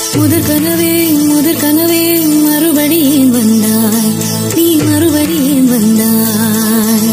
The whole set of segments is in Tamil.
முதற் கனவே முதற் கனவே மறுபடியும் வந்தாய் நீ மறுபடியும் வந்தாய்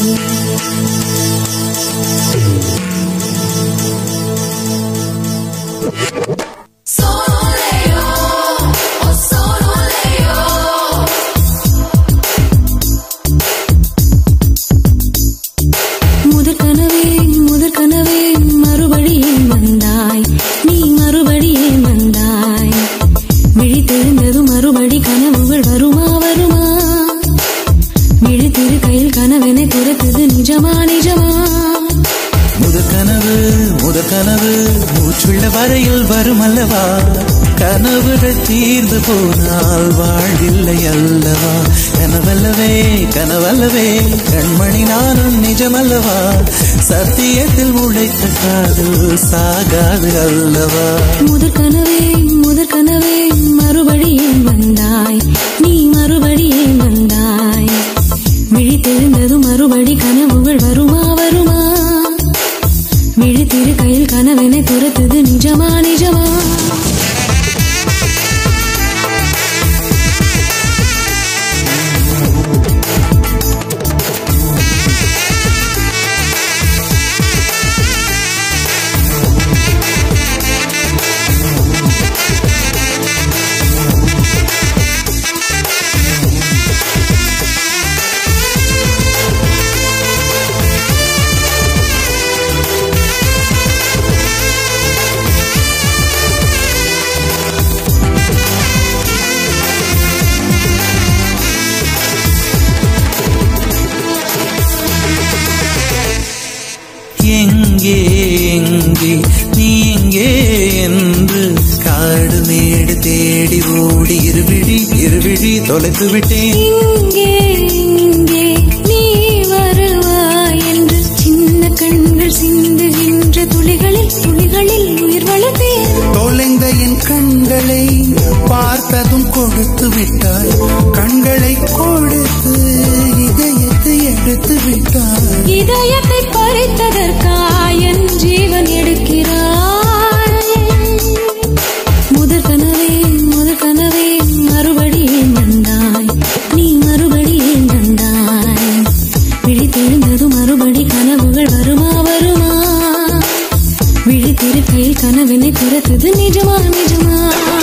முதற் கனவே முதற் கனவே மறுபடியும் வந்தாய் நீ மறுபடியும் வந்தாய் விழித்தெழுந்ததும் மறுபடி கனவுகள் வருமா வருமா விழித்திரு கையில் கனவென துரத்துது நிஜமா நிஜமா முதற் கனவு முதற் கனவு மூச்சுள்ள வரையில் வரும் அல்லவா கனவுகள் தீர்ந்து போனால் வாழ்வில்லை அல்லவா கனவல்லவே கனவல்லவே கண்மணி நானும் நிஜமல்லவா சத்தியத்தில் உழைத்த காதல் சாகாது அல்லவா முதற் கனவே முதற் கனவே மறுபடியும் வந்தாய் நீ மறுபடியும் வந்தாய் விழித்தெழுந்ததும் மறுபடி கனவுகள் வருமா வருமா விழித்திரு கையில் கனவென துரத்துது நிஜமா நிஜமா எங்கே எங்கே நீ எங்கே என்று காடு மேடு தேடி ஓடி இருவிழி இருவிழி தொலைத்து விட்டேன் இங்கே இங்கே நீ வருவாய் என்று சின்ன கண்கள் சிந்துகின்ற துளிகளில் துளிகளில் உயிர் வளர்த்தேன் தொலைந்த என் கண்களை பார்த்ததும் கொடுத்து விட்டாய் கண்களை கொடுத்து இதயத்தை எடுத்து விட்டாய் இதயத்தை பறித்ததற்காய் என் ஜீவன் எடுக்கிறாய் முதற் கனவே முதற் கனவே மறுபடியும் வந்தாய் நீ மறுபடியும் வந்தாய் விழித்தெழுந்ததும் மறுபடி கனவுகள் வருமா வருமா விழித்திருக்கையில் கனவினை துரத்துது நிஜமா நிஜமா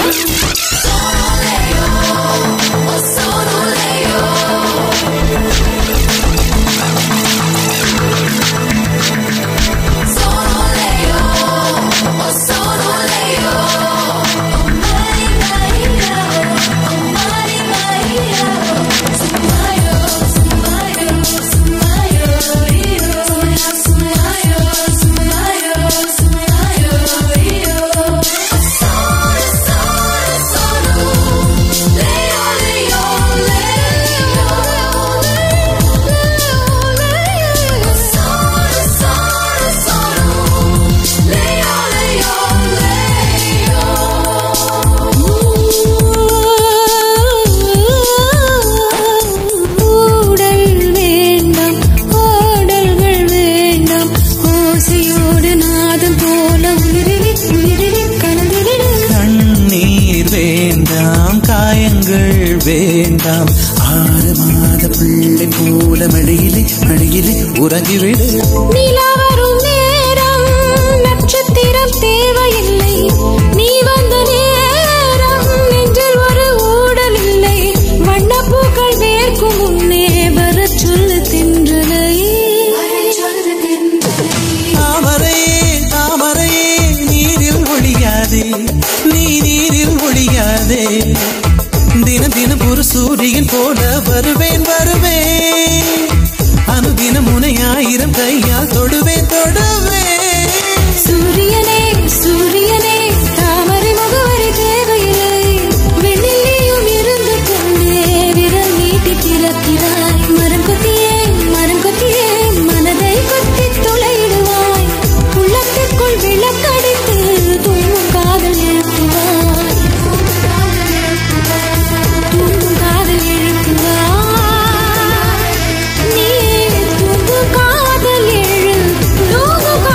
ஊடல் வேண்டாம் ஓடல்கள் வேண்டாம் ஓசையோடு நாதம் போல உயிரில் உயிரில் கலந்திடு கண்ணீர் வேண்டாம் காயங்கள் வேண்டாம் ஆறு மாத பிள்ளை போல மடியிலே மடியிலே உறங்கிவிடு நிலா வரும் நேரம் நட்சத்திரம் தேவையில்லை நீ வந்த நேரம் நெஞ்சில் ஒரு ஊடல் இல்லை வண்ணப்பூக்கள் வேர்க்கும் முன்னே வரச் சொல்லு தின்றலை தாமரையே தாமரையே நீரில் ஒழியாதே நீ நீரில் ஒழியாதே தினம் தினம் ஒரு சூரியன் போல வருவேன் வருவேன் அனுதினம் உனை ஆயிரம் கையால் தொடுவேன் தொடுவேன் சூரியனே சூரியனே தாமரை முகவரி தேவையில்லை வெண்ணிலையும் இருந்து கொண்டே விரல் நீட்டி திறக்கிறாய் மரம் கொத்தியே மரம் கொத்தியே மனதை கொத்தி துளையிடுவாய் உள்ளத்திற்குள் விளக்கடித்து தூங்கும் காதல் எழுப்புவாய் தூங்கும் காதல் எழுப்புவாய் நீ தூங்கும் காதல் எழு தூங்கும்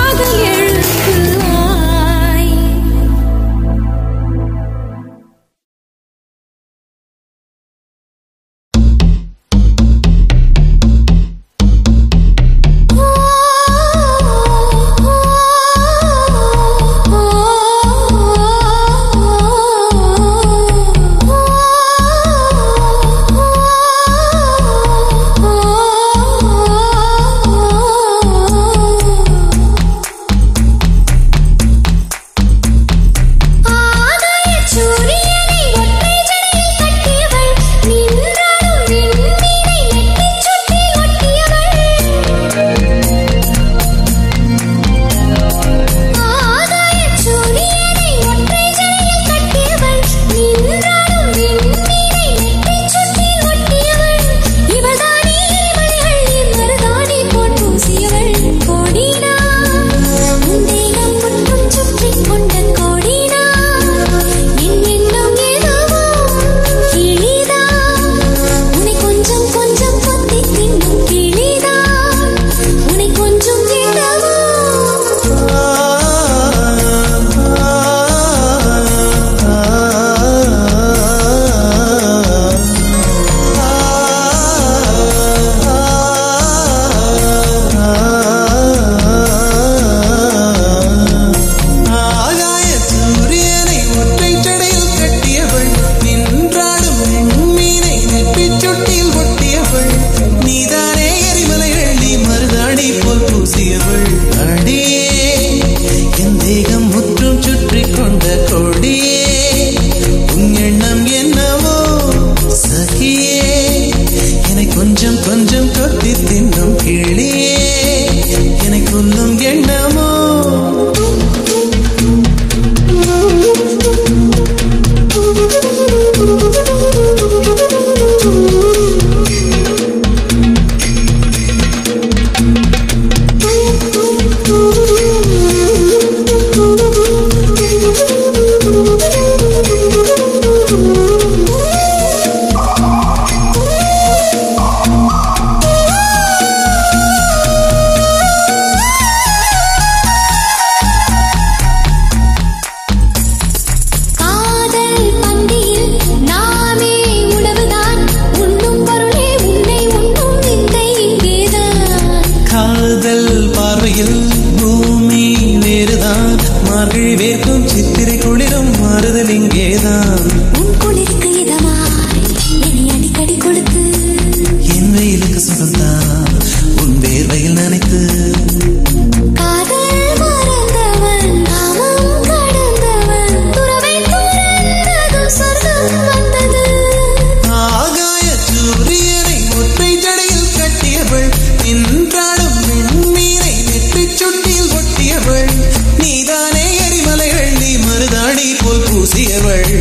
காதல் பார்வையில் பூமி வேறுதான் மார்கழி வேர்க்கும் சித்திரை குளிரும் மாறுதல் இங்கேதான் உன் குளிருக்கு இதமாய் என்னை அடிக்கடி கொடுத்து என் வெயிலுக்கு சுகந்தான் உன் வேர்வையில் நினைத்து காதல் மறந்தவன் காமம் கடந்தவன் துறவை துறந்ததும் சொர்க்கம் வந்தது ஆகாய சூரியனை ஒற்றை ஜடையில் கட்டியவள் நின்றாடும் வெண்ணீரை நெற்றிச் சுட்டியில் ஒட்டியவள் நீதானே எரிமலைகள் நீ மருதாணி போல் பூசியவள்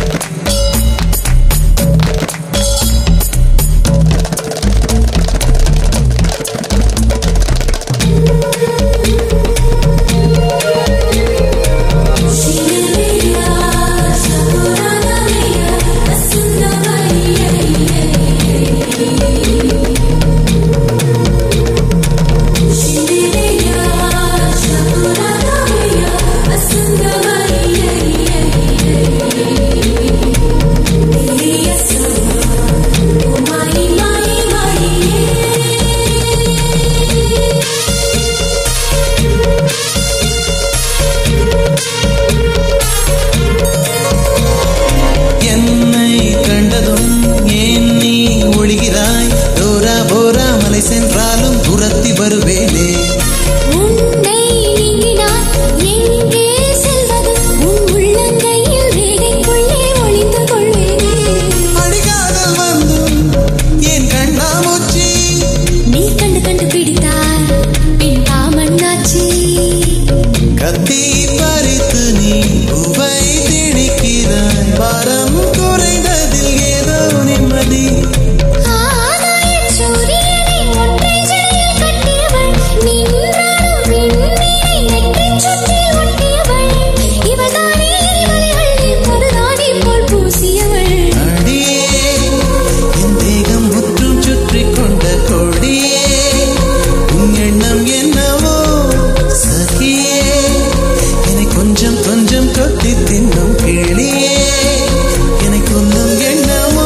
என்னை கண்டதும் ஏன் நீ ஒழிகிறாய் டோரா போரா மலை சென்றாலும் துரத்தி வருவேனே உன்னை நீங்கினான் எங்கே செல்வது உன் உள்ளங்கையில் ரேகைக்குள்ளே ஒளிந்து கொள்வேனே அடிகாதல் வந்தும் என் கண்ணாமூச்சி நீ கண்டு கண்டு பிடித்தாய் பின் தாமண்ணாச்சி கத்தி பறித்து நீ உவை திணிக்கிறாய் பாரம் குறைந்ததில் ஏதோ நிம்மதி ஆகாயச் சூரியனை ஒற்றை ஜடையில் கட்டியவள் நின்றாடும் விண்மீனை நெற்றிச் சுற்றில் ஒட்டியவள் இவள்தானே எரிமலைகள் மருதாணி போல் பூசியவள் அடியே என் தேகம் முற்றும் சுற்றி கொண்ட கொடியே உன் எண்ணம் என்னவோ சகியே என்னை கொஞ்சம் கொஞ்சம் கொத்தி தின்னும் கிளியே என்னை கொல்லும் எண்ணமோ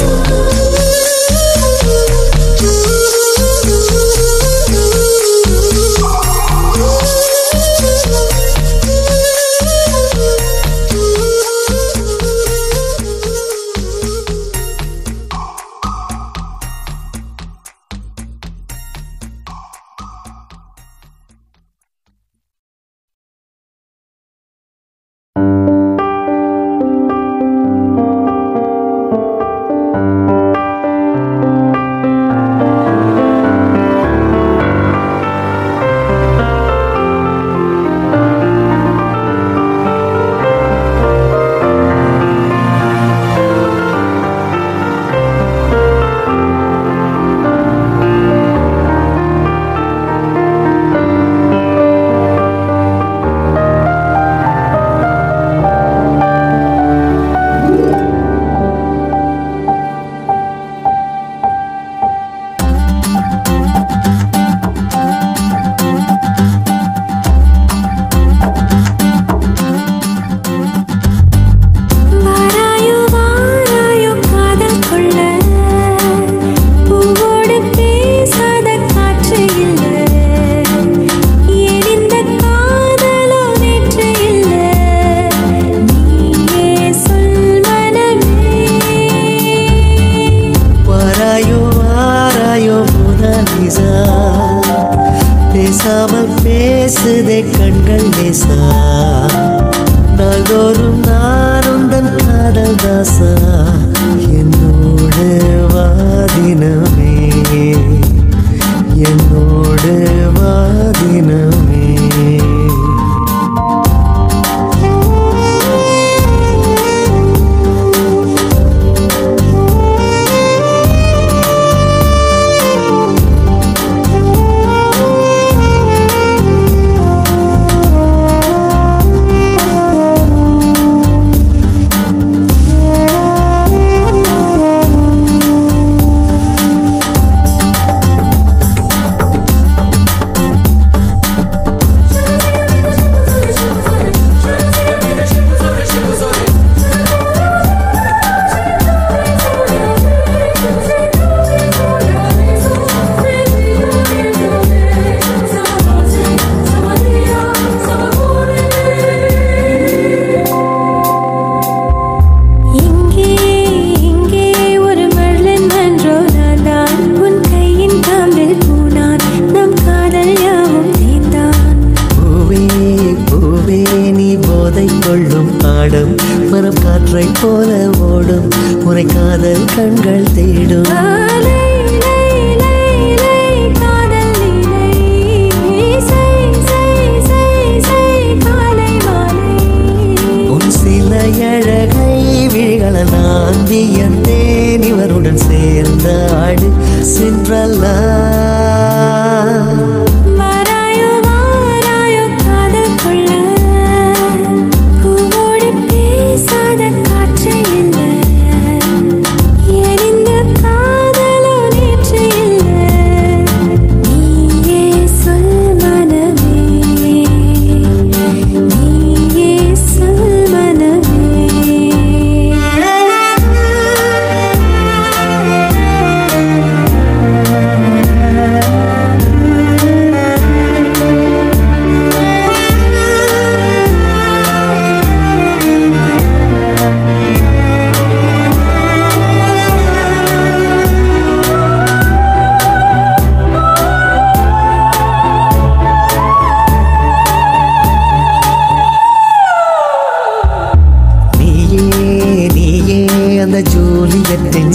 வாராயோ வாராயோ காதல் கொள்ள பூவோடு பேசாத காற்று இல்லை ஏன் இந்த காதலோ நேற்று இல்லை நீயே சொல் மனமே வாராயோ வாராயோ முதலிசா பேசாமல் பேசுதே கண்கள் லேசா நாள்தோறும் நானும் தன் காதல் தாசா என்னோடு வாதினமே என்னோடு வாதினமே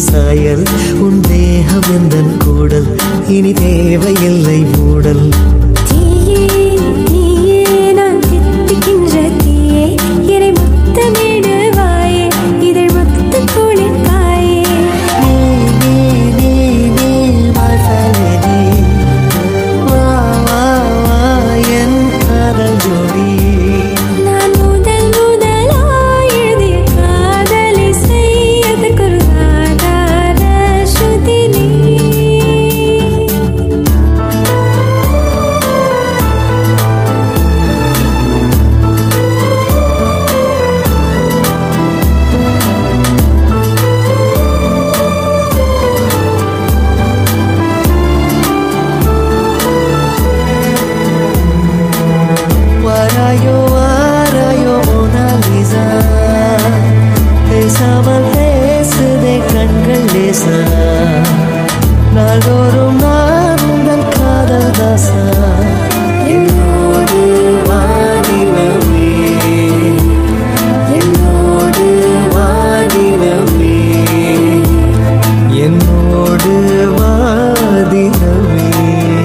சாயல் உன் தேகம் எந்தன் கூடல் இனி தேவையில்லை மூடல் தீயே தீயே நான் தித்திக்கின்ற தீயே என்னை முத்தமிடுவாயே இதழ் முத்த குளிர்காயே நீ நீ நீ நீ வாசலே நீ வா வா வா என் காதல் ஜோடி நான் முதல் முதலாய் எழுதிய காதலை செய்யதற்கொரு ஆதார ஸ்ருதி நீ வாராயோ வாராயோ மோனாலிசா பேசாமல் பேசுதே கண்கள் லேசா நாள்தோறும் நான் உங்கள் காதல் தாசா என்னோடு வாடினமே என்னோடு வாடினமே என்னோடு வாடினமே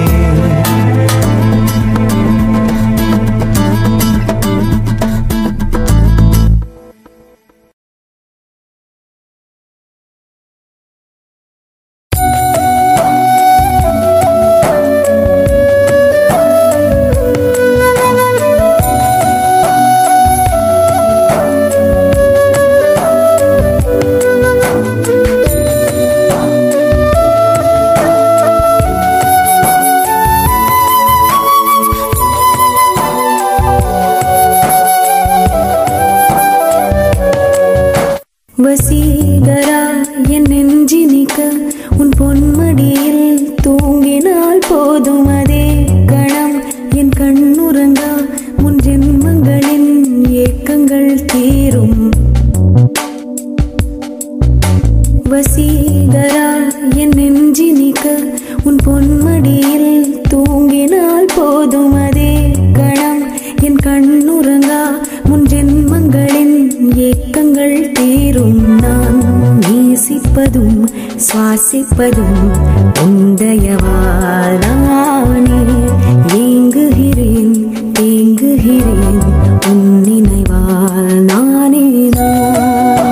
வசீகரா என் நெஞ்சினிக்க உன் பொன்மடியில் தூங்கினால் போதும் அதே கணம் என் கண்ணுறங்கா முன் ஜென்மங்களின் ஏக்கங்கள் தீரும் வசீகரா என் நெஞ்சினிக்க உன் பொன்மடியில் தூங்கினால் போதும் அதே கணம் என் கண்ணுறங்கா முன் ஜென்மங்களின் ஏக்கங்கள் தீரும் நான் நேசிப்பதும் சுவாசிப்பதும் உந்தயவால் நானே ஏங்குகிறேன் தேங்குகிறேன் உன் நினைவால் நானே நான்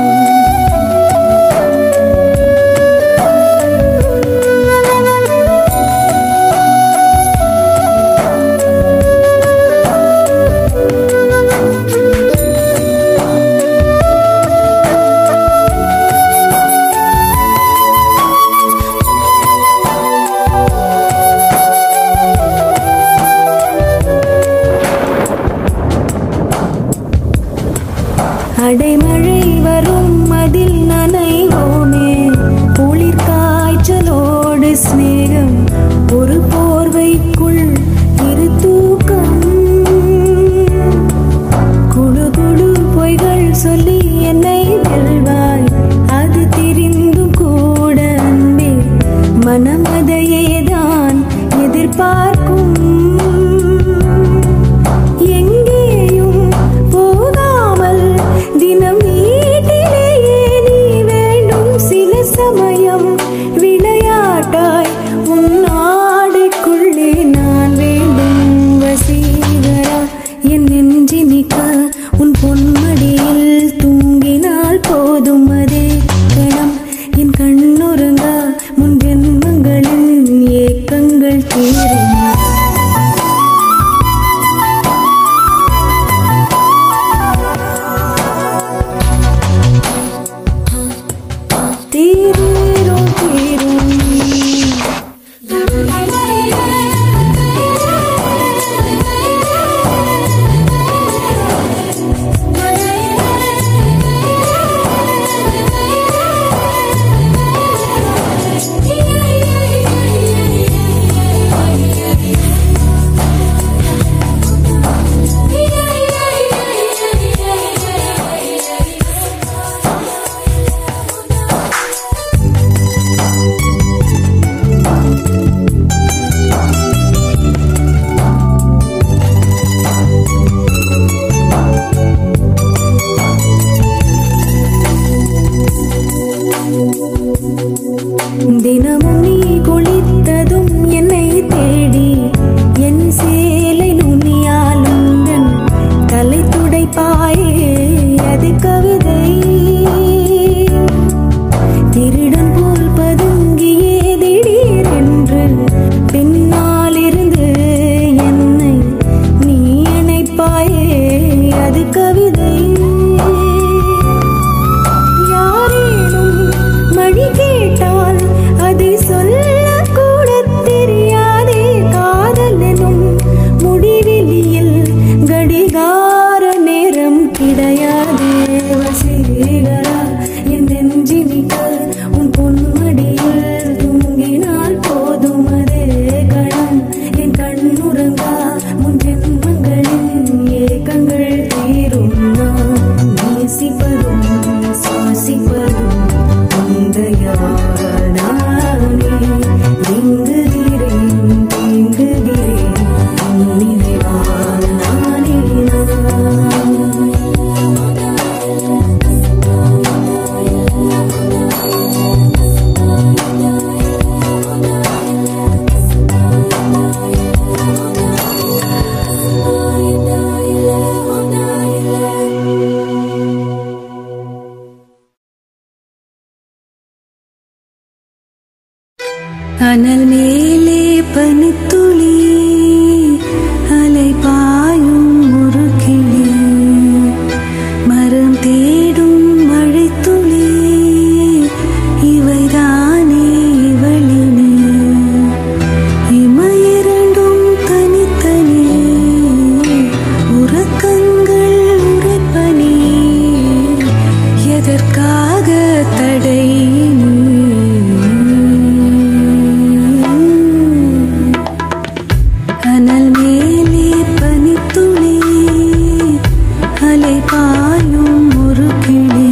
அனல் மேலே பனித்துளி அலை பாயும் ஒரு கிளி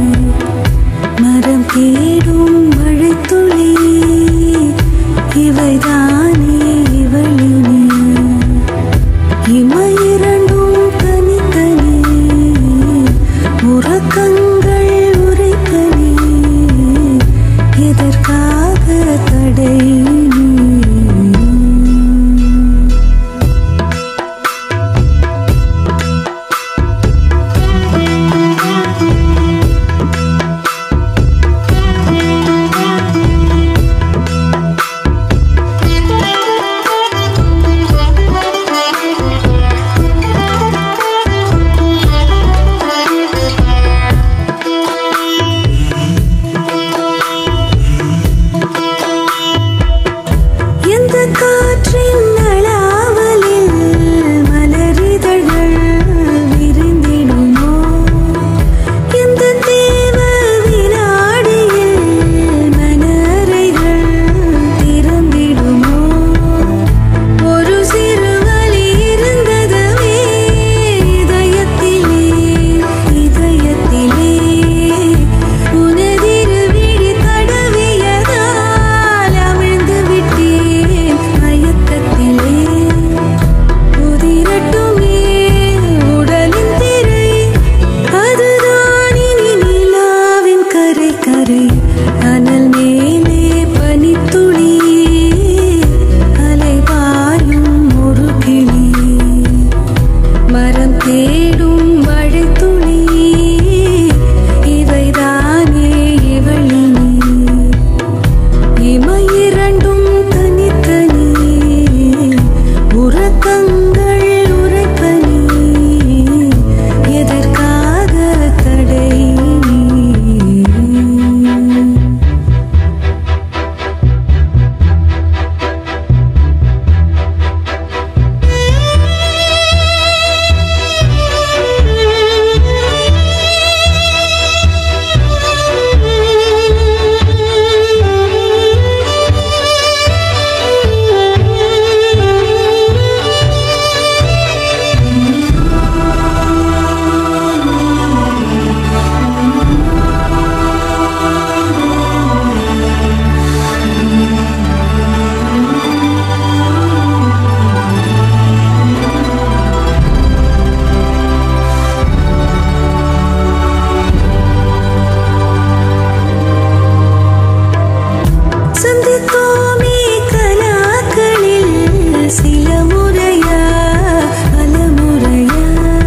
மரம் தேடும் மழைத்துளி இவைதானே இவளினே இமையிரண்டும் தனித்தனி உறக்கங்கள் உரைத்தனி எதற்காக தடை நீ? எந்த காற்றின் நளாவலில் மலரிதழ்கள் விரிந்திடுமோ எந்த தேவ வினாடியில் மனறைகள் திறந்திடுமோ ஒரு சிறு வலி இருந்ததுவே இதயத்திலே இதயத்திலே உனதிரு விழி தடவியதால் அமிழ்ந்து விட்டேன் மயக்கத்திலே உதிரட்டுமே உடலின் திரை அதுதான் இனி நிலாவின் கரை கரை அனல் மேலே பனித்துளி அலை பாயும் ஒரு கிளி மரம் தேடும் மழைத்துளி இவைதானே இவளினி இமையிரண்டும் தனித்தனி உறக்கங்கள் உரைப்பனி எதற்காக தடை நீ? சந்தித்தோமே கலாக்களில் சில முறையா பல முறையா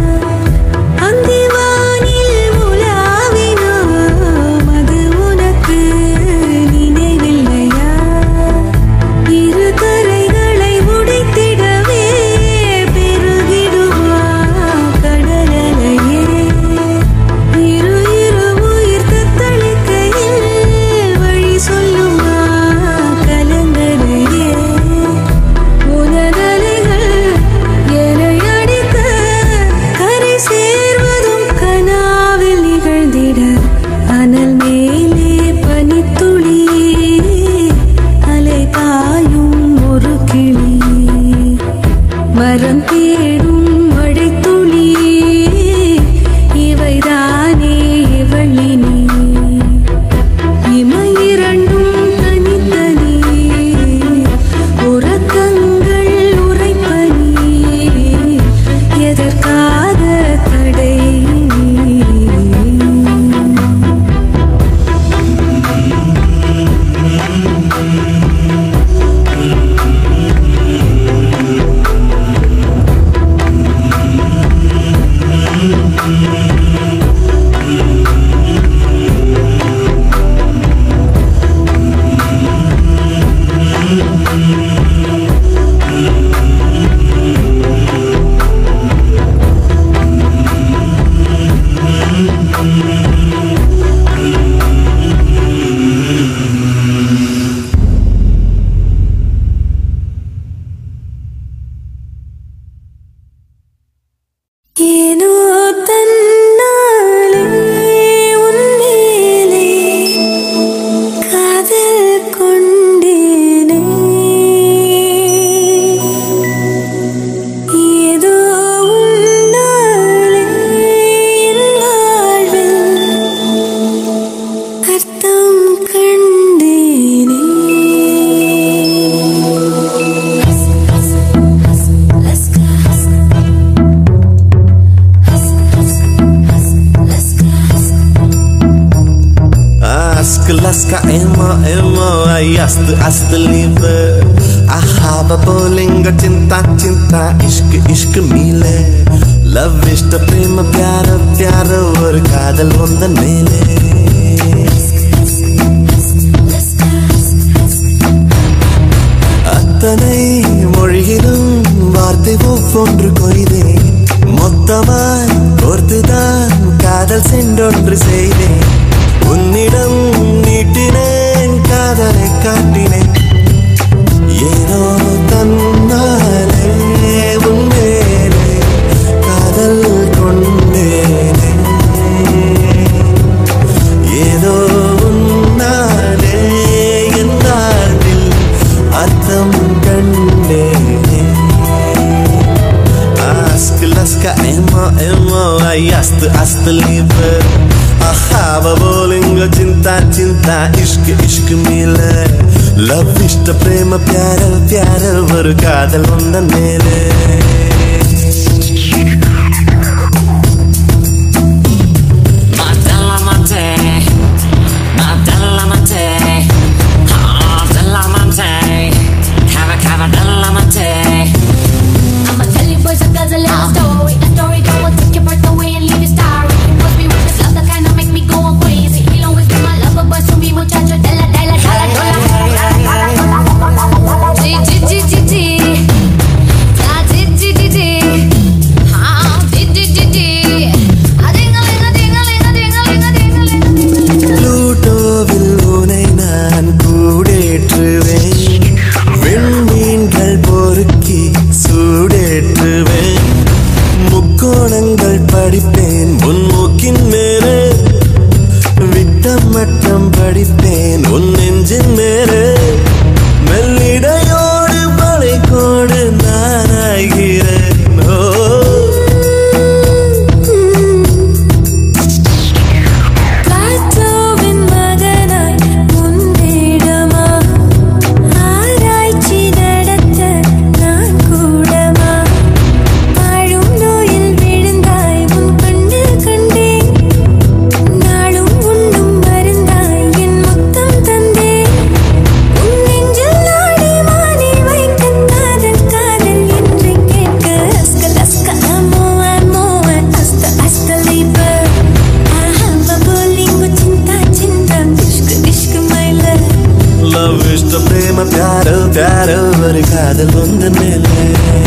அந்திவானில் உலாவினோம் அது உனக்கு நினைவில்லையா இரு கரைகளை உடைத்திடவே பெருகிடுமா கடலலையே இரு இரு உயிர் தத்தளிக்கையில் வழி சொல்லுமா கலங்கரையே உனதலைகள் என்னை அடிக்க கரை சேர்வதும் கனாவில் நிகழ்ந்திட அனல் மேலே பனித்துளி அலை பாயும் ஒரு கிளி மரம் தேடும் மழைத்துளி இவைதானே இவளினி இமையிரண்டும் தனித்தனி உறக்கங்கள் உரைப்பனி எதற்காக தடை நீ? ஆ laska emo emo ay ast ast liebe ahaba bolinga cinta cinta ishq ishq mile love இஷ்ட பிரேம பியார பியார ஒரு காதல் வந்த மேலே அத்தனை மொழியிலும் வார்த்தை ஒவ்வொன்று கொய்தேன் மொத்தமாய் கோர்த்துதான் காதல் சென்றொன்று செய்தேன் உன்னிடம் நீட்டினேன் காதலை காட்டினேன் ஏனோ தன்னாலே உன் மேலே காதல் கொண்டேனே ஏதோ உன்னாலே என் வாழ்வில் அர்த்தம் கண்டேனே Ask laska emo emo ay ast ast liebe Ahaba bolinga cinta cinta ishq ishq mile Love இஷ்ட பிரேம பியார பியார ஒரு காதல் வந்த மேலே Madella Monte, Madella Monte, ah, Della Monte, Cava Cava Della Monte. I'ma tell you boys a dozen little story. A story that will take your breath away and leave you starry. Must be with this love that kinda make me go crazy. He'll always be my lover, but soon be muchacho. Della, della, della, della. G, G, G, G, G. Da, G, G, G, G. Ah, G, G, G, G. A ding-a-ling, a ding-a-ling, a ding-a-ling, a ding-a-ling, a ding-a-ling. ப்ளூட்டோவில் உனை நான் கூடேற்றுவேன் விண்மீன்கள் பொறுக்கி சூடேற்றுவேன் முக்கோணங்கள் படிப்பேன் முன்மூக்கின் மேலே விட்டம் மட்டம் படிப்பேன் உன் நெஞ்சின் மேலே மெல்லிடையோடு மலைக்கோடு நானாகிறேன் ஓ பிளாட்டோவின் மகனாய் உன்னிடமா ஆராய்ச்சி நடத்த நான் கூடமா வாழும் நோயில் விழுந்தாய் உன் கண்ணில் கண்டேன் நாளும் உண்ணும் மருந்தாய் என் முத்தம் தந்தேன் உன் நெஞ்சில் நாடி மாறி வைக்க காதல் காதல் என்று கேட்க அஸ்க லஸ்க அமோ அமோ அஸ்த அஸ்த லைபர் ஆஹா போலிங்கு சிந்தா சிந்தா இஷ்கு இஷ்கு மை லவ் லவ் இஷ்ட பிரேம பியார பியார ஒரு காதல் வந்த மேலே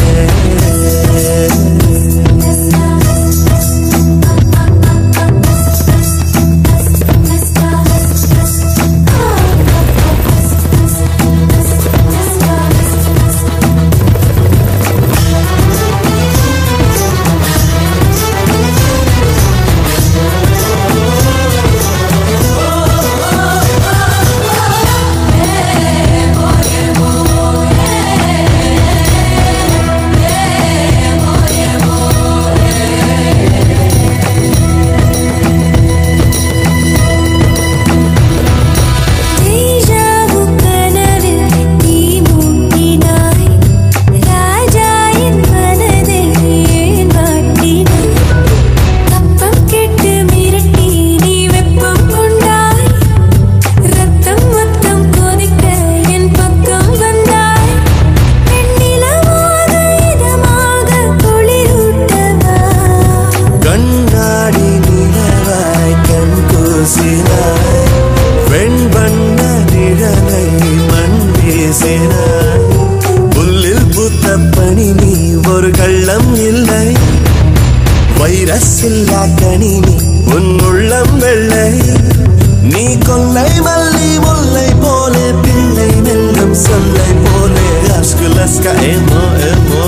தேஜாவு கனவில் நீ மூட்டினாய் ராஜாயின் மனதை ஏன் வாட்டினாய் கப்பம் கெட்டு மிரட்டி நீ வெப்பம் கொண்டாய் ரத்தம் மொத்தம் கொதிக்க என் பக்கம் வந்தாய் பெண்ணிலமாக இதமாக குளிரூட்டவா கண்ணாடி நிலவாய் கண் கூசினாய் வெண்பண்ண நிழலை மண் வீசினாய் புல்லில் பூத்த பனி நீ ஒரு கள்ளம் இல்லை வைரஸ் இல்லா கனி நீ உன் உள்ளம் வெள்ளை நீ கொல்லை மல்லி முல்லை போலே பிள்ளை மெல்லும் சொல்லை போலே அஸ்கு லஸ்கா ஏமோ ஏமோ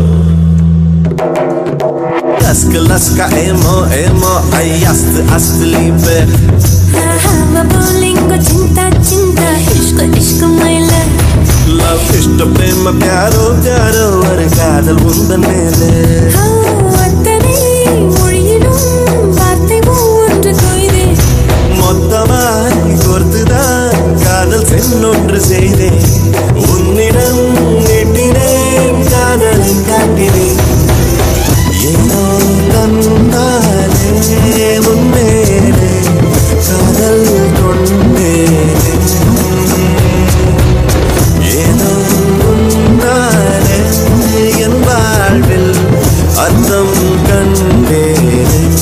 Laska, laska, emo, emo, ay, ast, ast, liebe. ஆஹா போலிங்கு சிந்தா சிந்தா இஷ்கு இஷ்கு மை லவ் Love இஷ்ட பிரேம பியாரோ பியாரோ ஒரு காதல் உந்தன் மேலே அத்தனை மொழியிலும் வார்த்தை ஒன்று கொய்தே மொத்தமாய் கோர்த்துதான் காதல் சென்னொன்று செய்தேன் உன்னிடம் நீட்டினேன் காதலை காட்டினேன் ஏனோ தன்னாலே உன் மேலே காதல் கொண்டேன் அர்த்தம் கண்டேனே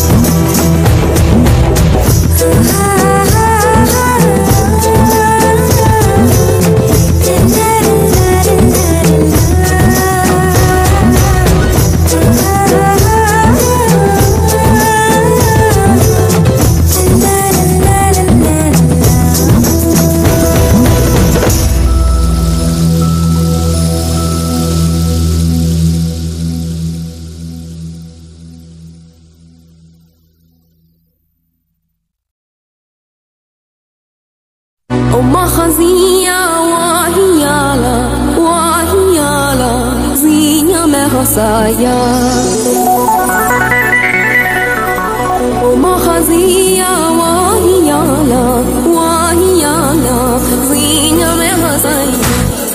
وما خزية وهيالا وهيالا زينة ما خصايا وما خزية وهيالا وهيالا زينة ما خصايا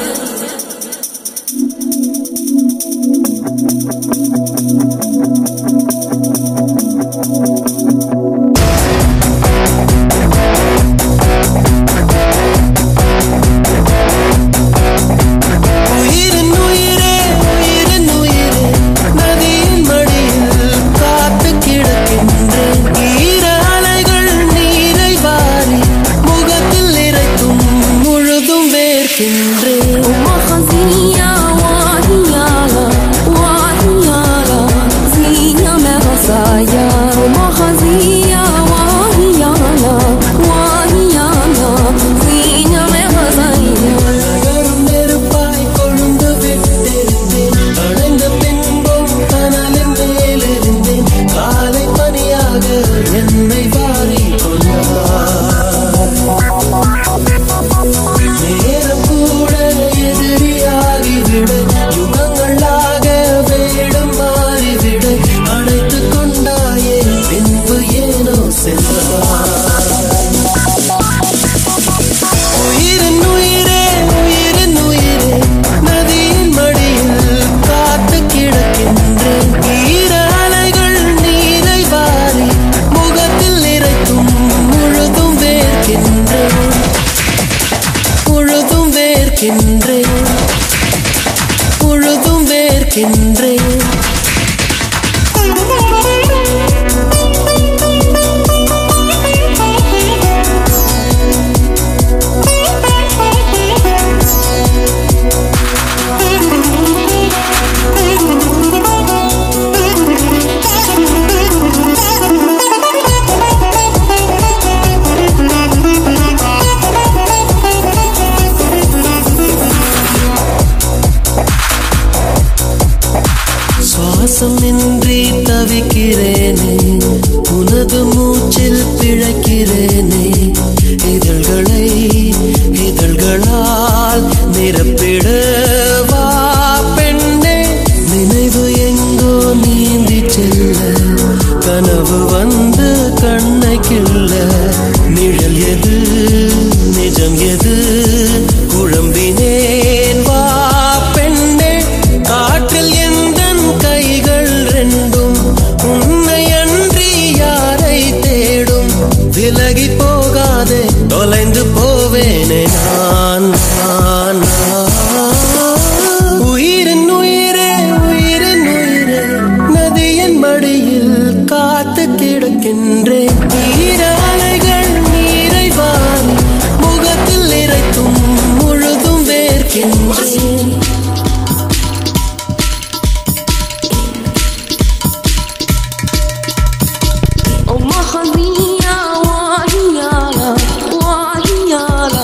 உயிரின் உயிரே உயிரின் உயிரே நதியின் மடியில் காத்து கிடக்கின்றேன் ஈர அலைகள் நீரை வாரி முகத்தில் இறைக்கும் முழுதும் வேர்க்கின்றேன் وما خزية وهيالا وهيالا زينة ما خصايا وما خزية وهيالا وهيالا زينة ما خصايا நகரும் நெருப்பாய் கொழுந்து விட்டிருந்தேன் அடைந்த பின்பும் கனலின் மேலிருந்தேன் காலை பனியாக என்னை வாரி நேரம் கூட எதிரியாகிவிட யுகங்களாக வேடம் மாறிவிட அழைத்துக் கொண்டாயே பின்பு ஏனோ சென்றார் உயிரின் உயிரே உயிரின் உயிரே நதியின் மடியில் காத்து கிடக்கின்றேன் ஈர அலைகள் நீரை வாரி முகத்தில் இறைக்கும் முழுதும் வேர்க்கின்றேன் முழுதும் வேர்க்கின்றேன் முழுதும் வேர்க்கின்றேன் சுவாசமின்றி தவிக்கிறேனே உனது மூச்சில் பிழைக்கிறேனே இதழ்களை இதழ்களால் நிரப்பிட வா பெண்ணே நினைவு எங்கோ நீந்தி செல்ல கனவு வந்து கண்ணை கிள்ள நிழல் எது நிஜம் எது குழம்பினேன் வா பெண்ணே காற்றில் எந்தன் கைகள் ரெண்டும் உன்னை அன்றி யாரை தேடும் விலகி போகாதே தொலைந்து போவேனே நான் நான், நான். உயிரின் உயிரே உயிரின் உயிரே நதியின் மடியில் காத்து கிடக்கின்றேன் ஈர அலைகள் நீரை வாரி முகத்தில் இறைக்கும் முழுதும் வேர்க்கின்றேன் وما خزية وهيالا وهيالا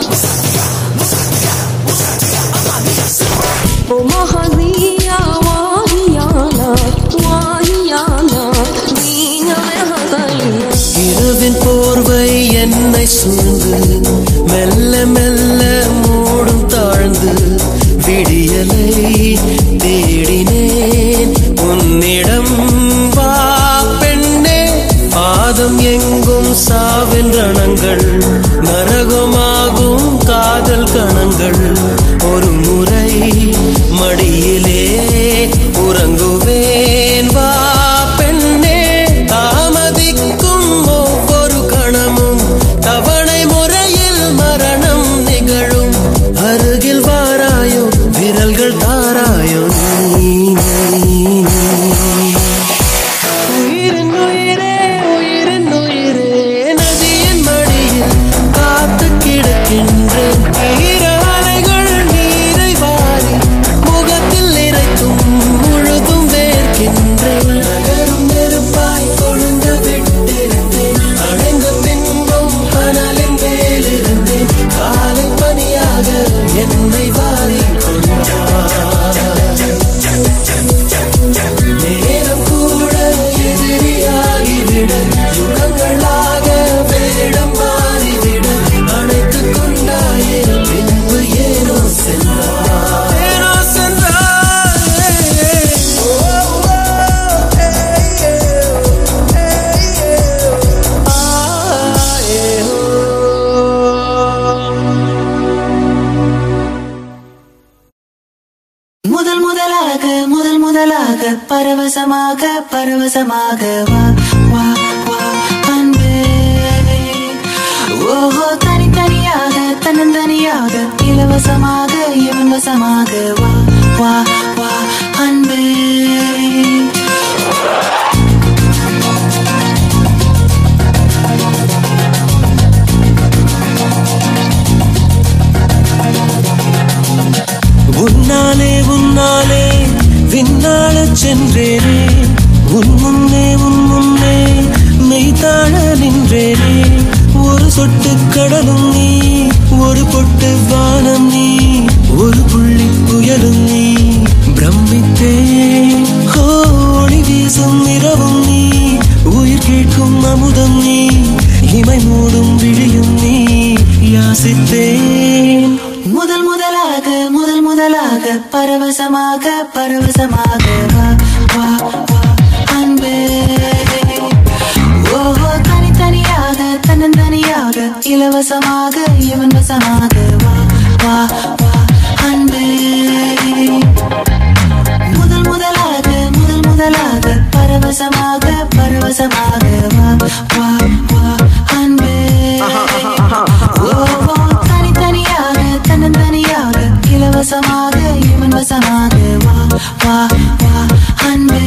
وما خزية وهيالا وهيالا زينة ما خصايا இரவின் போர்வை என்னை சூழ்ந்து மெல்ல மெல்ல மூடும் தாழ்ந்து விடியலை தேடினேன் உன்னிடம் வா பெண்ணே பாதம் எங்கும் சாவின் ரணங்கள் நரகமாகும் காதல் கணங்கள் ஒரு முறை மடியிலே உறங்குவேன் வா பெண்ணே தாமதிக்கும் ஒவ்வொரு கணமும் தவணை முறையில் மரணம் நிகழும் அருகில் வாராயோ விரல்கள் தாராயோ நீ, நீ, நீ. முதலாக பரவசமாக பரவசமாக வா வா வா அன்பே ஓஹோ தனித்தனியாக தன்னந்தனியாக இலவசமாக இவன் வசமாக வா வா வா அன்பே உன்னாலே உன்னாலே விண்ணாளச் சென்றேனே உன் முன்னே உன் முன்னே மெய்தாழ நின்றேனே ஒரு சொட்டு கடலும் நீ ஒரு பொட்டு வானம் நீ ஒரு புள்ளி புயலும் நீ பிரமித்தேன் ஹோ, ஒளி வீசும் இரவும் நீ உயிர் கேட்கும் அமுதம் நீ இமை மூடும் விழியும் நீ யாசித்தேன் முதல் முதலாக முதல் முதலாக பரவசமாக பரவசமாக வா வா வா அன்பே ஓஹோ தனித்தனியாக தன்னந்தனியாக இலவசமாக இவன் வசமாக வா வா வா அன்பே முதல் முதலாக முதல் முதலாக பரவசமாக பரவசமாக வா வா வா அன்பே ஓஹோ தனித்தனியாக தன்னந்தனியாக இலவசமாக இவன் வசமாக வா வா வா அன்பே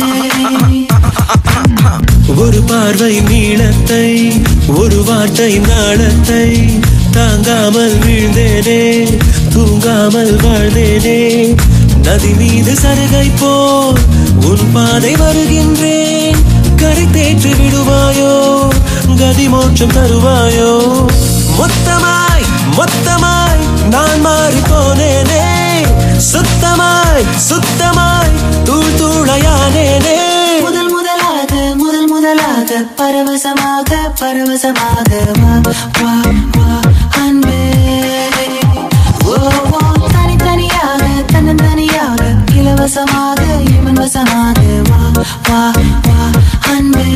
ஒரு பார்வை நீளத்தை ஒரு வார்த்தை நாளத்தை தாங்காமல் வீழ்ந்தேனே தூங்காமல் வாழ்ந்தேனே நதி மீது சருகை போல் உன் பாதை வருகின்றேன் கரை தேற்றி விடுவாயோ கதி மோட்சம் தருவாயோ மொத்தமாய் மொத்தமாய் நான் மாறி போனேனே சுத்தமாய் சுத்தமாய் தூள் தூளையானேனே முதல் முதலாக முதல் முதலாக பரவசமாக பரவசமாக வா வா வா அன்பே ஓ ஓ தனித்தனியாக தன்னந்தனியாக இலவசமாக இவன் வசமாக வா வா வா அன்பே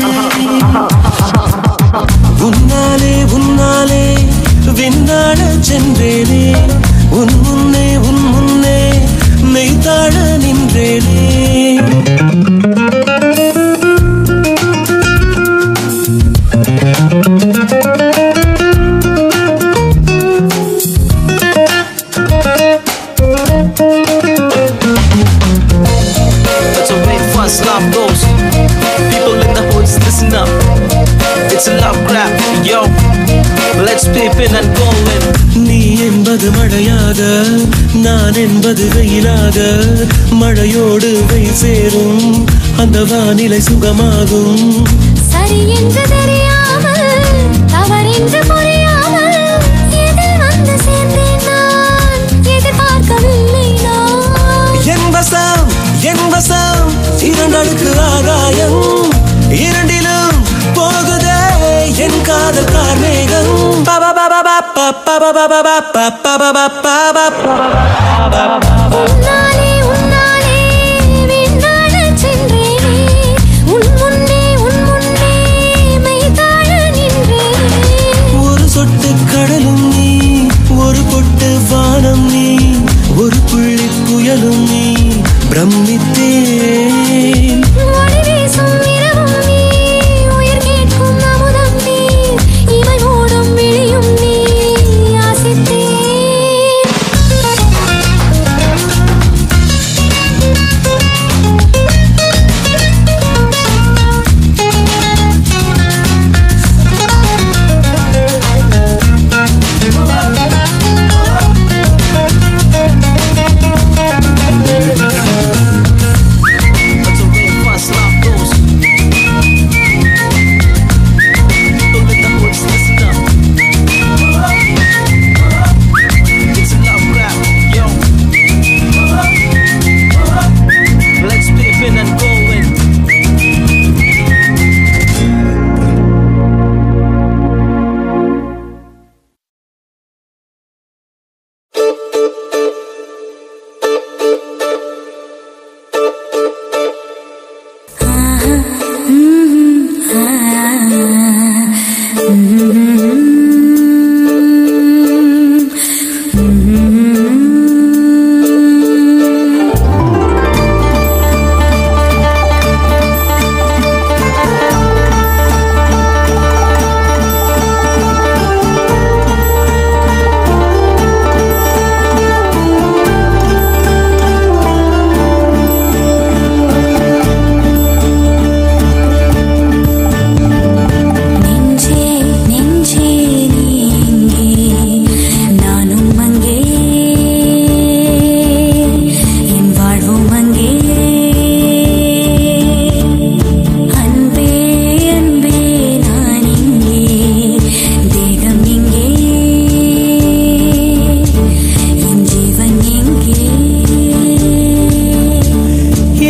உன்னாலே உன்னாலே விண்ணாட சென்றேனே உன் முன்னே உன் முன்னே மெய்தாழ நின்றேனே That's the way fast love goes. People in the hoods, listen up. It's a love grab, yo. Let's peep in and go in. நீ என்பது மழையாக நான் என்பது வெயிலாக மழையோடு வெயில் சேரும் அந்த வானிலை சுகமாகும் சரி என்று தெரியாமல் தவறென்று புரியாமல் எதில் வந்து சேர்ந்தேன் நான் எதிர்பார்க்கவில்லை நான் என் வசம் என் வசம் இரண்டடுக்கு ஆகாயம் இரண்டிலும் போகுதே என் காதல் கார்மேகம் பப பப பப்ப பப பப பப்ப பப பப்ப உன்னாலே உன்னாலே விண்ணாடச் சென்றேனே உன் முன்னே உன் முன்னே மெய்தாழ நின்றேனே ஒரு சொட்டு கடலும் நீ ஒரு பொட்டு வானம் நீ ஒரு புள்ளி புயலும் நீ பிரமித்தேன் ஒளி வீசும் இரவும் நீ உயிர் கேட்கும் அமுதம் நீ இமை மூடும் விழியும் நீ That's the way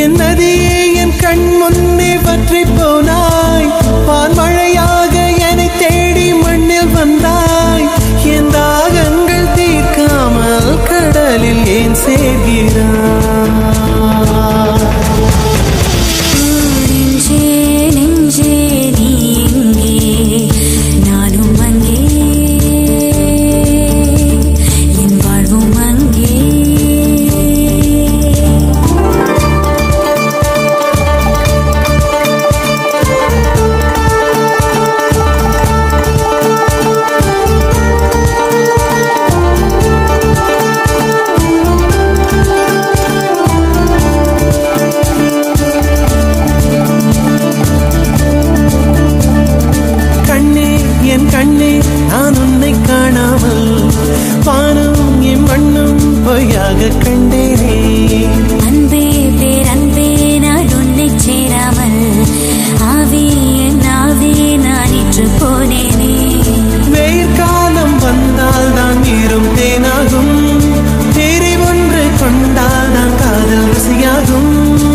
என் நதியே என் கண் முன்னே பற்றி போனாய் வான்மழையாக என்னை தேடி மண்ணில் வந்தாய் என் தாகங்கள் தீர்க்காமல் கடலில் ஏன் சேர்கிறாய் நெஞ்சே நெஞ்சே நீ எங்கே நானும் அங்கே என் வாழ்வும் அங்கே கண்ணே என் கண்ணே நான் உன்னை காணாமல் வானும் என் மண்ணும் பொய்யாக கண்டேனே அன்பே பேரன்பே நான் உன்னை சேராமல் ஆவி என் ஆவி நான் இன்று போனேனே வெயில் காலம் வந்தால் தான் நீரும் தேனாகும் தேரி ஒன்று கொண்டால் தான் காதல் ருசியாகும்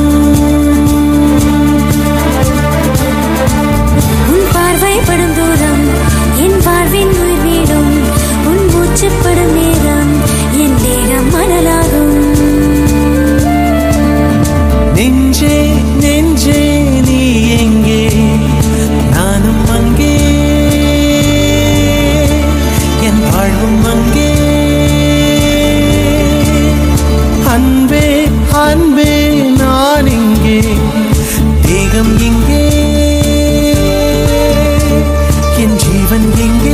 உன் பார்வை படும் தூரம் என் வாழ்வின் உயிர் வீடும் உன் மூச்சுப்படும் நேரம் என் தேகம் மணலாகும் நெஞ்சே நெஞ்சே நீ எங்கே நானும் அங்கே என் வாழ்வும் அங்கே அன்பே அன்பே நான் இங்கே தேகம் எங்கே என் ஜீவன் எங்கே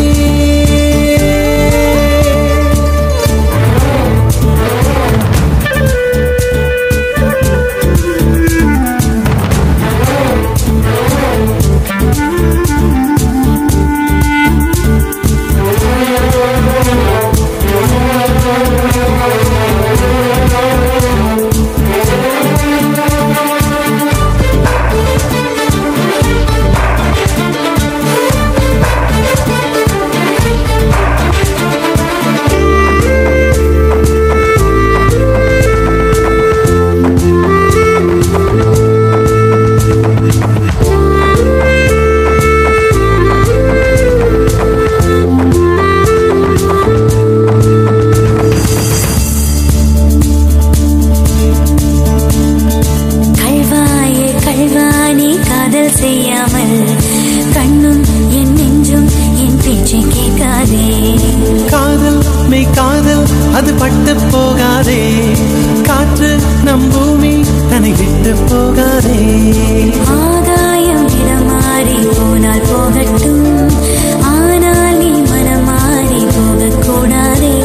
கல்வாயே கல்வானி காதல் செய்யாமல் கண்ணும் என் நெஞ்சும் என் பேச்சை கேட்காதே காதல் மெய் காதல் அது பட்டு போகாதே காற்று நம் பூமி தன்னை விட்டு போகாதே ஆகாயம் இடம் மாறி போனால் போகட்டும் ஆனால் நீ மனம் மாறி போகக்கூடாதே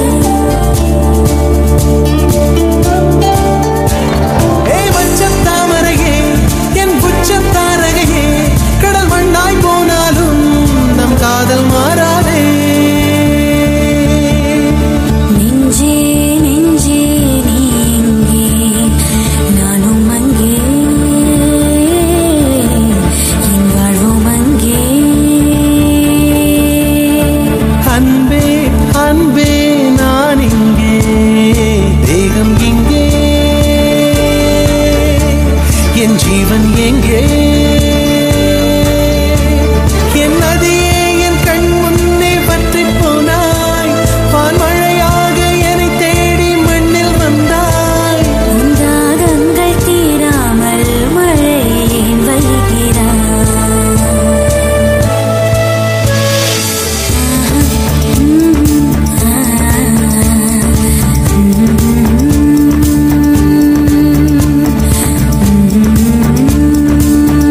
ஏ வச்சத் தாமரையே என் புச்சத் தாரகையே கடல் மண்ணாய் போனாலும் நம் காதல் மாறாதே நெஞ்சே நெஞ்சே நீ எங்கே நானும் அங்கே என் வாழ்வும் அங்கே அன்பே அன்பே நான் இங்கே தேகம் எங்கே என் ஜீவன் எங்கே என் நதியே என் கண் முன்னே பற்றி போனாய் வான்மழையாக என்னை தேடி மண்ணில் வந்தாய் உன் தாகங்கள் தீராமல் மழையை ஏன் வைகிறாய் ஆ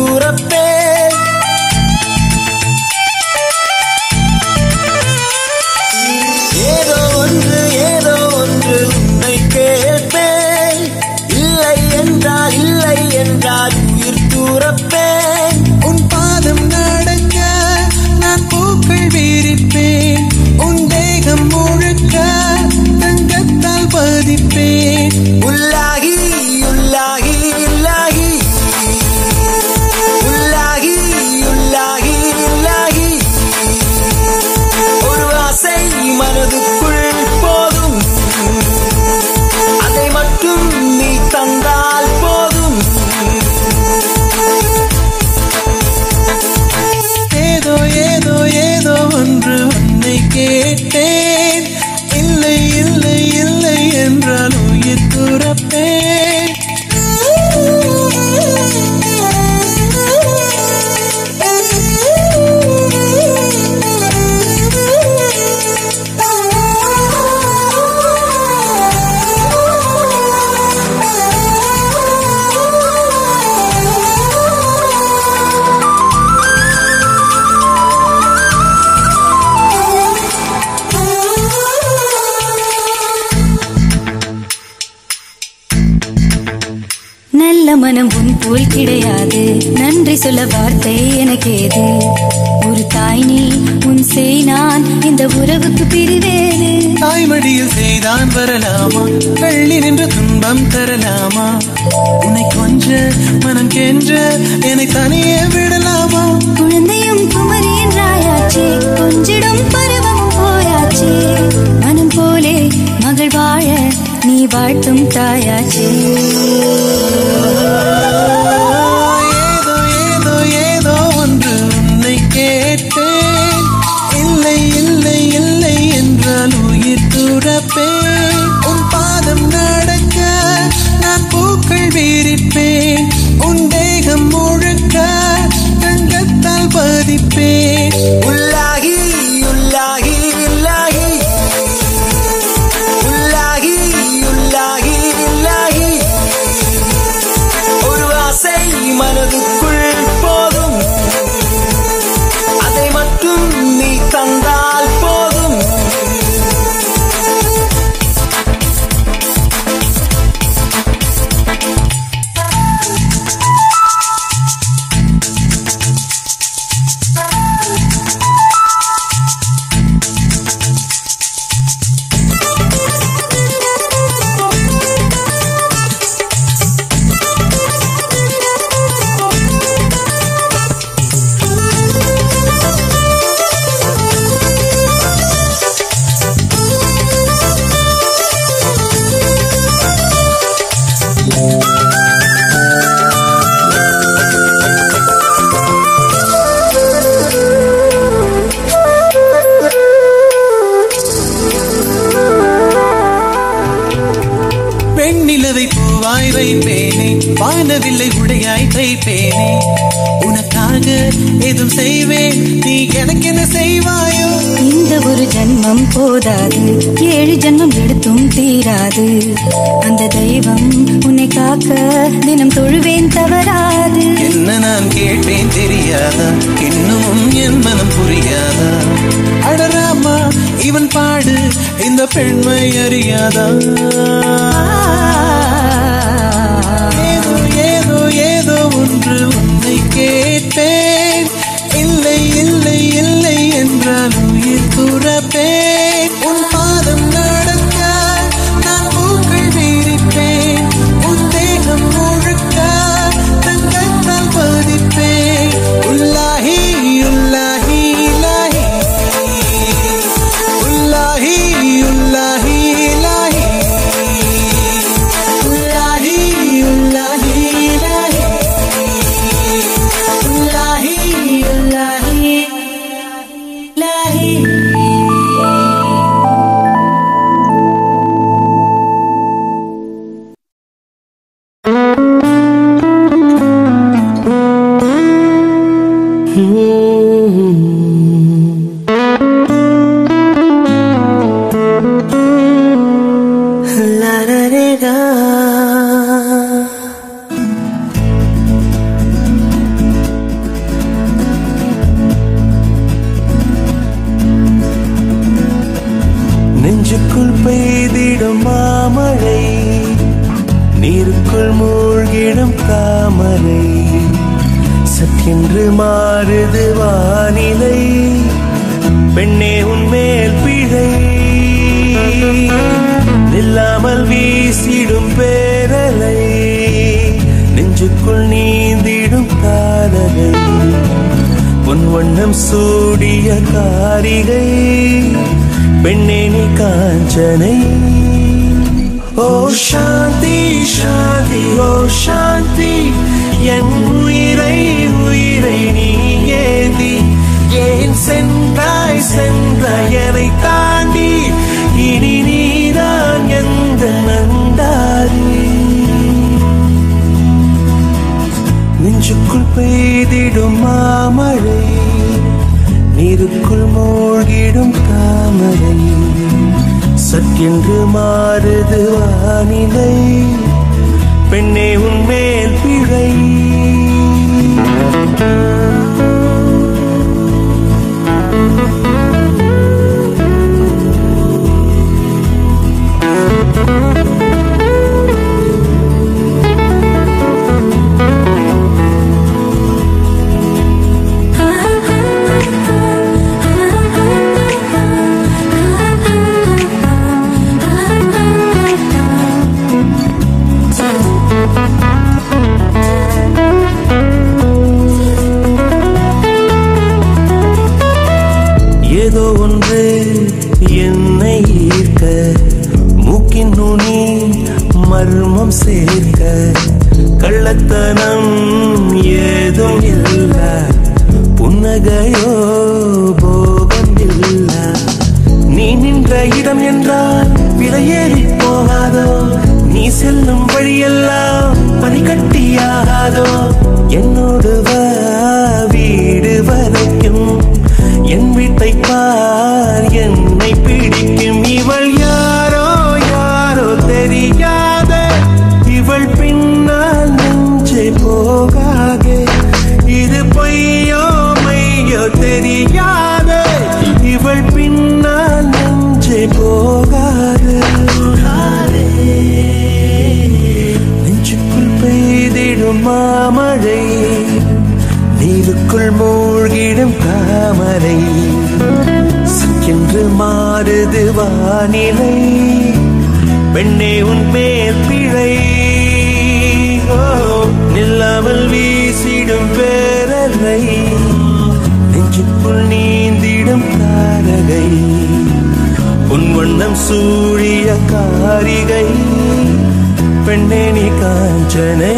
துறப்பேன் ஏதோ ஒன்று ஏதோ ஒன்று உன்னை கேட்பேன் இல்லை என்றால் இல்லை என்றால் உயிர் துறப்பேன் உன் பாதம் நடக்க நான் பூக்கள் வீரிப்பேன் உன் தேகம் முழுக்க தங்கத்தால் பதிப்பேன் உள்ளாகி உள்ளாகி உள்ளாகி உள்ளாகி உள்ளாகி உள்ளாகி ஒரு ஆசை மனதுக்குள் போதும் அதை மட்டும் நீ தந்தால் போதும் ஏதோ ஏதோ ஏதோ ஒன்று உன்னை கேட்டேன் இல்லை இல்லை இல்லை என்றால் உயிர் துறப்பேன் நல்ல மனம் உன் போல் கிடையாது நன்றி சொல்ல வார்த்தை எனக்கேது ஒரு தாய் நீ உன் செய் நான் இந்த உறவுக்கு பிரிவேது தாய்மடியில் செய்தான் வரலாமா கள்ளி நின்ற துன்பம் தரலாமா உன்னை கொஞ்ச மனம் கென்ற என்னை தனியே விடலாமா குழந்தையும் குமரி என்றாயாச்சே கொஞ்சிடும் பருவமும் போயாச்சே மனம் போலே மகள் வாழ நீ வாழ்த்தும் தாயாச்சே ஏதோ ஏதோ ஏதோ ஒன்று உன்னை கேட்டேன் இல்லை இல்லை இல்லை என்றால் உயிர் துறப்பேன் உன் பாதம் நடக்க நான் பூக்கள் வீரிப்பேன் உன் தேகம் முழுக்க தங்கத்தால் பதிப்பேன் உள்ளாகி உள்ளாகி உள்ளாகி உள்ளாகி உள்ளாகி உள்ளாகி ஒரு ஆசை மனதுக்குள் போதும் அதை மட்டும் நீ தந்தால் போதும் வெண்ணிலவை பூவாய் வைப்பேனே வானவில்லை உடையாய் தைப்பேனே உனக்காக எதுவும் செய்வேன் நீ எனக்கு என்ன செய்வாயோ இந்த ஒரு ஜன்மம் போதாது ஏழு ஜன்மம் எடுத்தும் தீராது அந்த தெய்வம் உன்னை காக்க தினம் தொழுவேன் தவறாது என்ன நான் கேட்பேன் தெரியாதா இன்னும் என் மனம் புரியாதா அடராமா இவன் பாடு இந்த பெண்மை அறியாதா ஏதோ ஏதோ ஏதோ ஒன்று உன்னை கேட்பேன் இல்லை இல்லை இல்லை என்றால் உயிர் துறப்பேன் உன் பாதம் நடக்க நான் பூக்கள் வீரிப்பேன் உன் தேகம் முழுக்க தங்கத்தால் பதிப்பேன் உள்ளாகி உள்ளாகி இலாஹி உள்ளாஹி உள்ளாஹி இலாஹி உள்ளாஹி உள்ளாஹி இலாஹி உள்ளாஹி உள்ளாஹி இலாஹி La-da-da-da. சட்டென்று மாறுது வானிலை பெண்ணே உன்மேல் பிழை நில்லாமல் வீசிடும் பேரலை நெஞ்சுக்குள் நீந்திடும் காதலை உன் வண்ணம் சூடிய காரிகை பெண்ணே நீ காஞ்சனை ஓ சாந்தி சாந்தி ஓ சாந்தி என் உயிரை உயிரை நீ ஏந்தி ஏன் சென்றாய் சென்றாய் என்னை தாண்டி இனி நீதான் எந்த நந்தாரி நெஞ்சுக்குள் பெய்திடும் மாமழை நீருக்குள் மூழ்கிடும் தாமரை சற்றென்று மாறுது வானிலை பெண்ணே உன்மேல் பிழை ஏதோ ஒன்று என்னை ஈர்க்க மூக்கின் நுனி மர்மம் சேர்க்க கள்ளத்தனம் ஏதும் இல்ல புன்னகையோ போகம் இல்ல நீ நின்ற இடம் என்றால் விலையேறி போகாதோ நீ செல்லும் வழியெல்லாம் பனிக்கட்டியாகாதோ என்னோடு வா வீடு வரைக்கும் என் வீட்டை பார் என்னை பிடிக்கும் இவள் யாரோ யாரோ தெரியாத இவள் பின்னால் நெஞ்சை போகாதே இது பொய்யோ மையோ தெரியாத இவள் பின்னால் நெஞ்சை போகாது நெஞ்சுக்குள் பெய்திடும் மாமழை நீருக்குள் மூழ்கிடும் தாமரை சக்கென்று மாறுது வானிலை பெண்ணே உன் மேல் பிழை ஓ, நில்லாமல் வீசிடும் பேரலை நெஞ்சுக்குள் நீந்திடும் தாரகை உன் வண்ணம் சூழிய காரிகை பெண்ணே நீ காஞ்சனை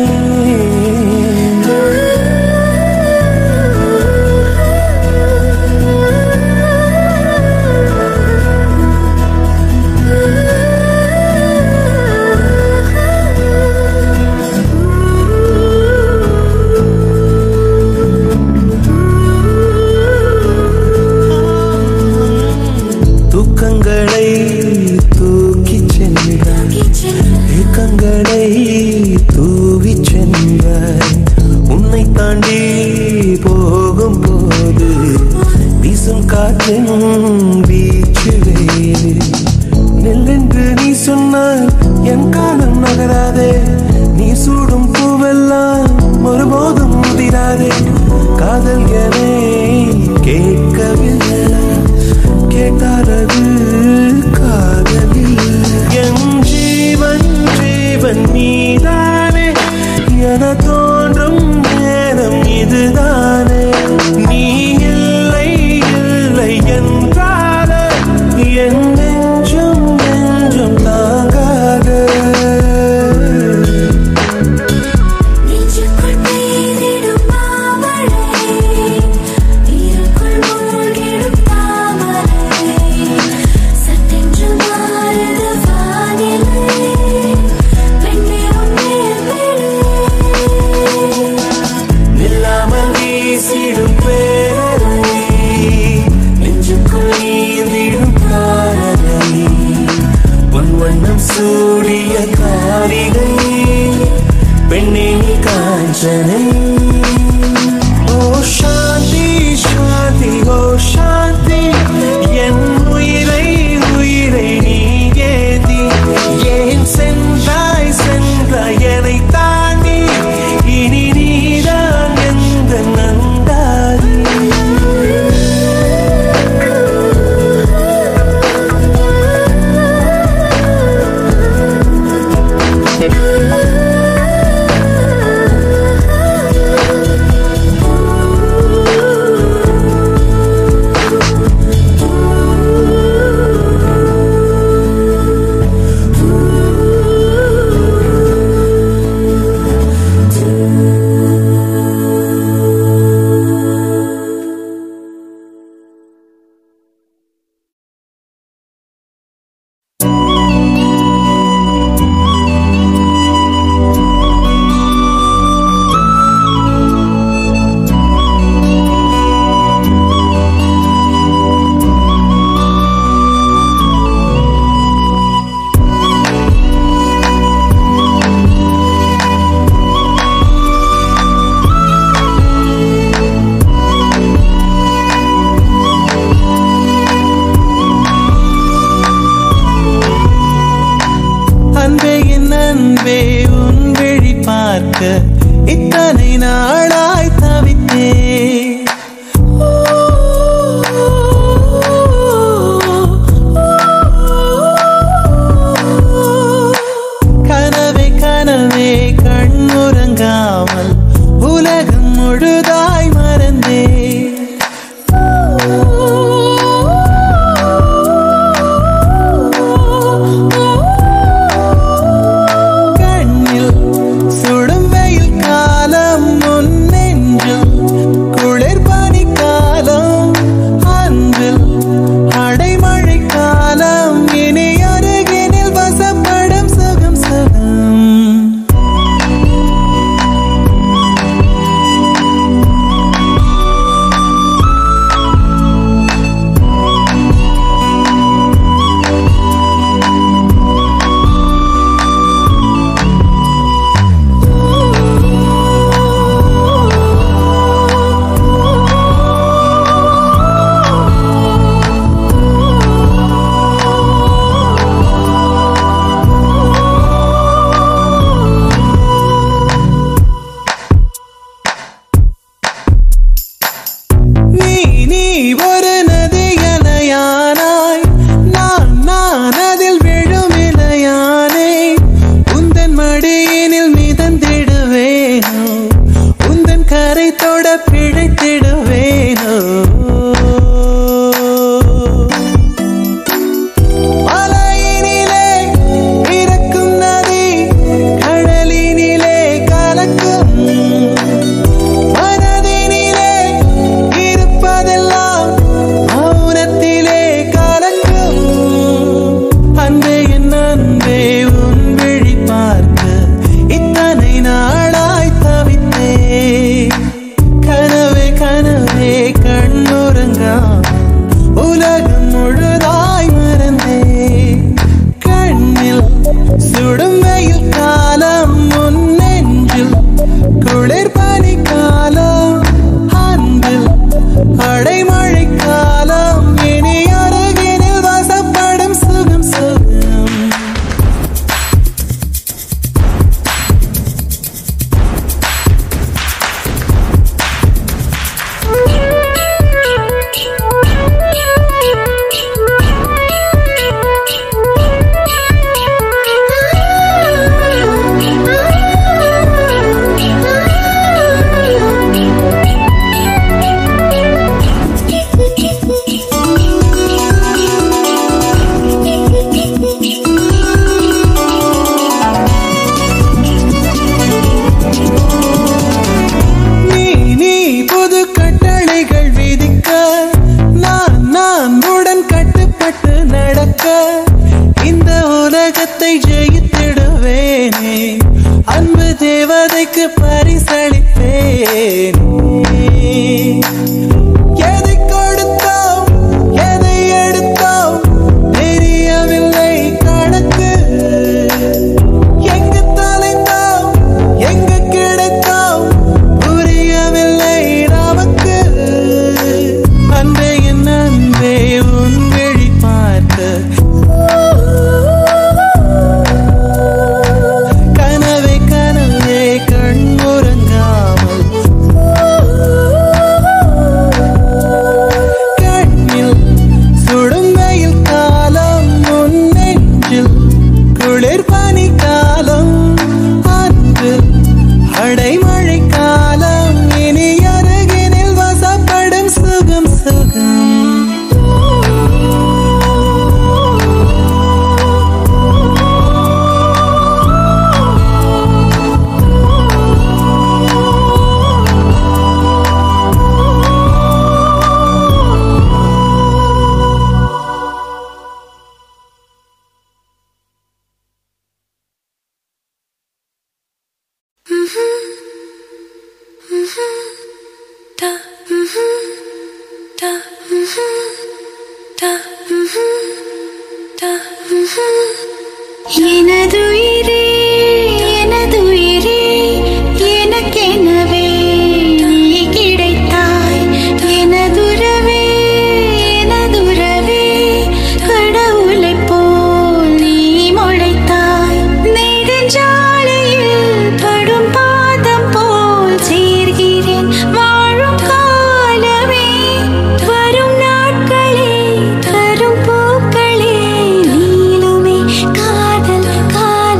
தூக்கங்களை தூக்கிச் சென்றாய் ஏக்கங்களை தூவிச் சென்றாய் உன்னை தாண்டி போகும் போது வீசும் காற்றின் வீச்சு வேறு நெல்லென்று நீ சொன்னால் என் காலம் நகராதே நீ சூடும் பூவெல்லாம் ஒருபோதும் முதிராதே காதல் என கேட்கவில்லை கேட்டாரது காதலில் என் ஜீவன் ஜீவன் நீதானே என தோன்றும் நேரம் இதுதானே நீ இல்லை இல்லை என்றால என் நெஞ்சம் நெஞ்சம் தாங்காத தொட பிழைத்திடுவேனோ மலையினிலே பிறக்கும் நதி கடலினிலே கலக்கும் மனதினிலே இருப்பதெல்லாம் மௌனத்திலே கலக்கும் அன்பே என் அன்பே உன் விழி பார்க்க இத்தனை நாளாய் தவித்தே கனவே கனவே கண்ணுறங்கா உலகம் முழுதாய் மறந்தே கண்ணில் சுடும் வெயில் காலம் முன் நெஞ்சில் குளிர் பனி காலம் அன்பில் அடைமழை காலம் இனி அருகினில் வசப்படும் சுகம் சுகம் நீ நீ புது கட்டளைகள் விதிக்க நான் நான் உடன் கட்டுப்பட்டு நடக்க இந்த உலகத்தை ஜெயித்திடுவேனே அன்பு தேவதைக்கு பரிசளிப்பேனே எதை கொடுத்தோம் எதை எடுத்தோம் தெரியவில்லை கணக்கு எங்கு தொலைந்தோம் எங்கு கிடைத்தோம் புரியவில்லை நமக்கு அன்பே என் அன்பே உன் விழி பார்க்க கனவே கனவே கண் உறங்காமல் கண்ணில் சுடும் வெயில் காலம் முன் நெஞ்சில் குளிர் பனி காலம் அன்று அடைமழை காலம் இனி அருகினில் வசப்படும் சுகம் சுகம் எனதுயிரே எனதுயிரே எனக்கெனவே நீ கிடைத்தாய் எனதுறவே எனதுறவே கடவுளைப் போல் நீ முளைத்தாய் நெடுஞ்சாலையில் படும் பாதம் போல் சேர்கிறேன் வாழும் காலமே வரும் நாட்களே தரும் பூக்களே நீளுமே காதல் காதல்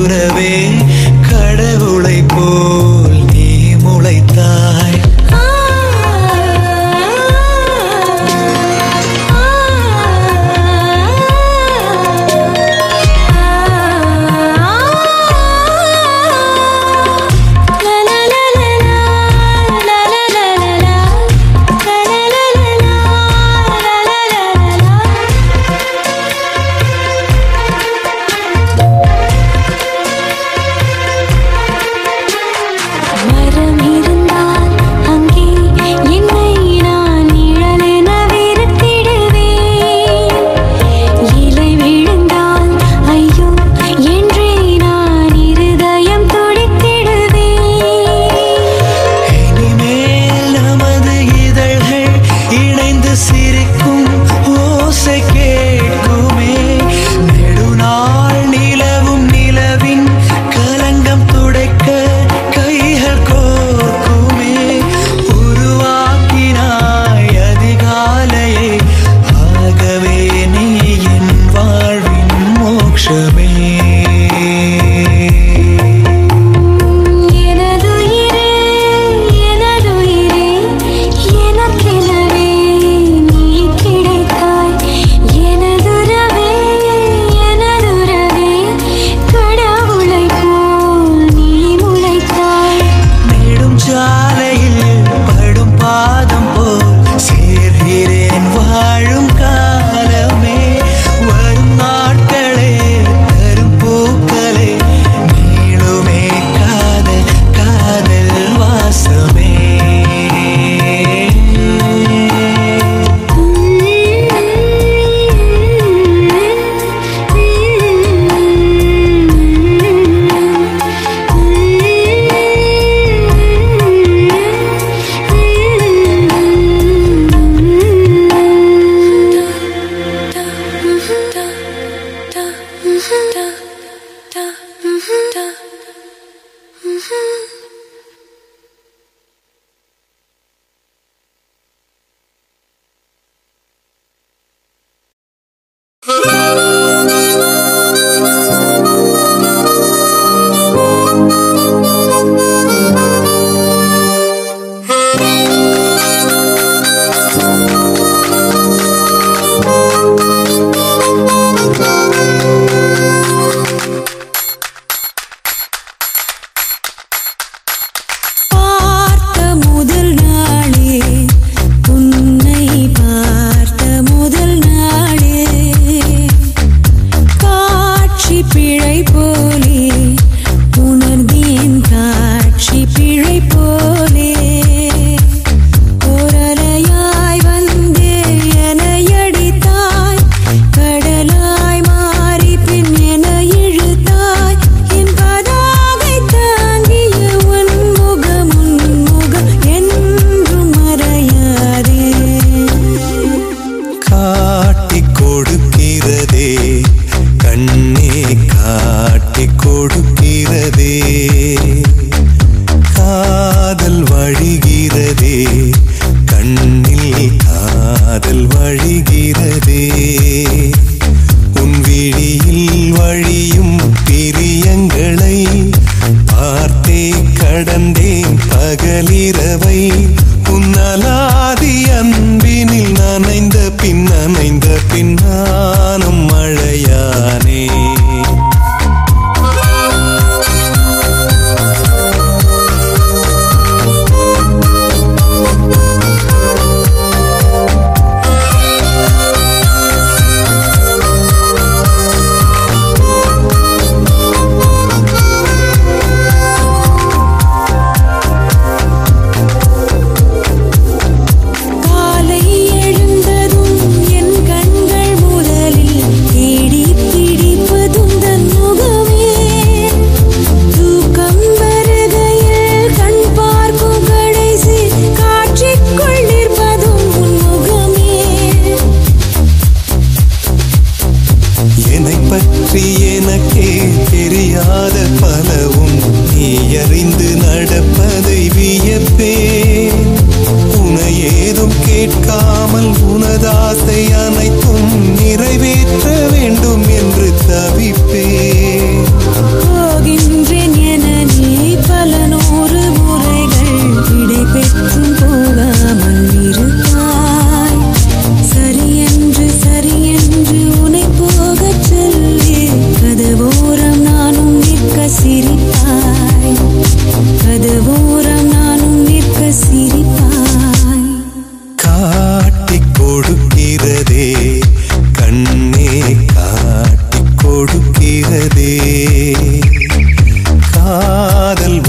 உறவே கடவுளை போல் நீ முளைத்தாய் மரம் இருந்தால் அங்கே என்னை நான் நிழலென வெறுத்திடுவேன் இலை விழுந்தால் ஐயோ என்றே நான் இருதயம் துடித்திடுவேன் இனிமேல் நமது இதழ்கள் இணைந்து சிரிக்கும் ஓசை கேட்குமே நெடுநாள் நிலவும் நிலவின் கலங்கம் துடைக்க கைகள் கோர்க்குமே உருவாக்கினாய் அதிகாலையை ஆகவே நீ என் வாழ்வின் மோட்சமே எனதுயிரே எனதுயிரே எனக்கெனவே நீ கிடைத்தாய் எனதுறவே எனதுறவே கடவுளை போல் நீ முளைத்தாய் நெடும் சாலையில் படும் பாதம் போல் சேர்கிறேன் வாழும் காலமே வரும் நாட்களே தரும் பூக்களே நீளுமே காதல் காதல் வாசமே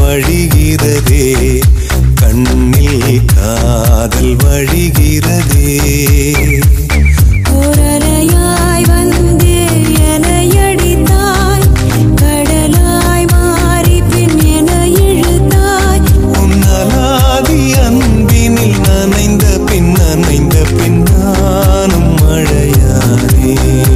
வழிகிறதே கண்ணில் காதல் வழிகிறதே ஓரலையாய் வந்து எனையடித்தாய் கடலாய் மாறி பின் என இழுத்தாய் உன்னலாதி அன்பினில் நனைந்த பின் நனைந்த பின் நானும் மழையானே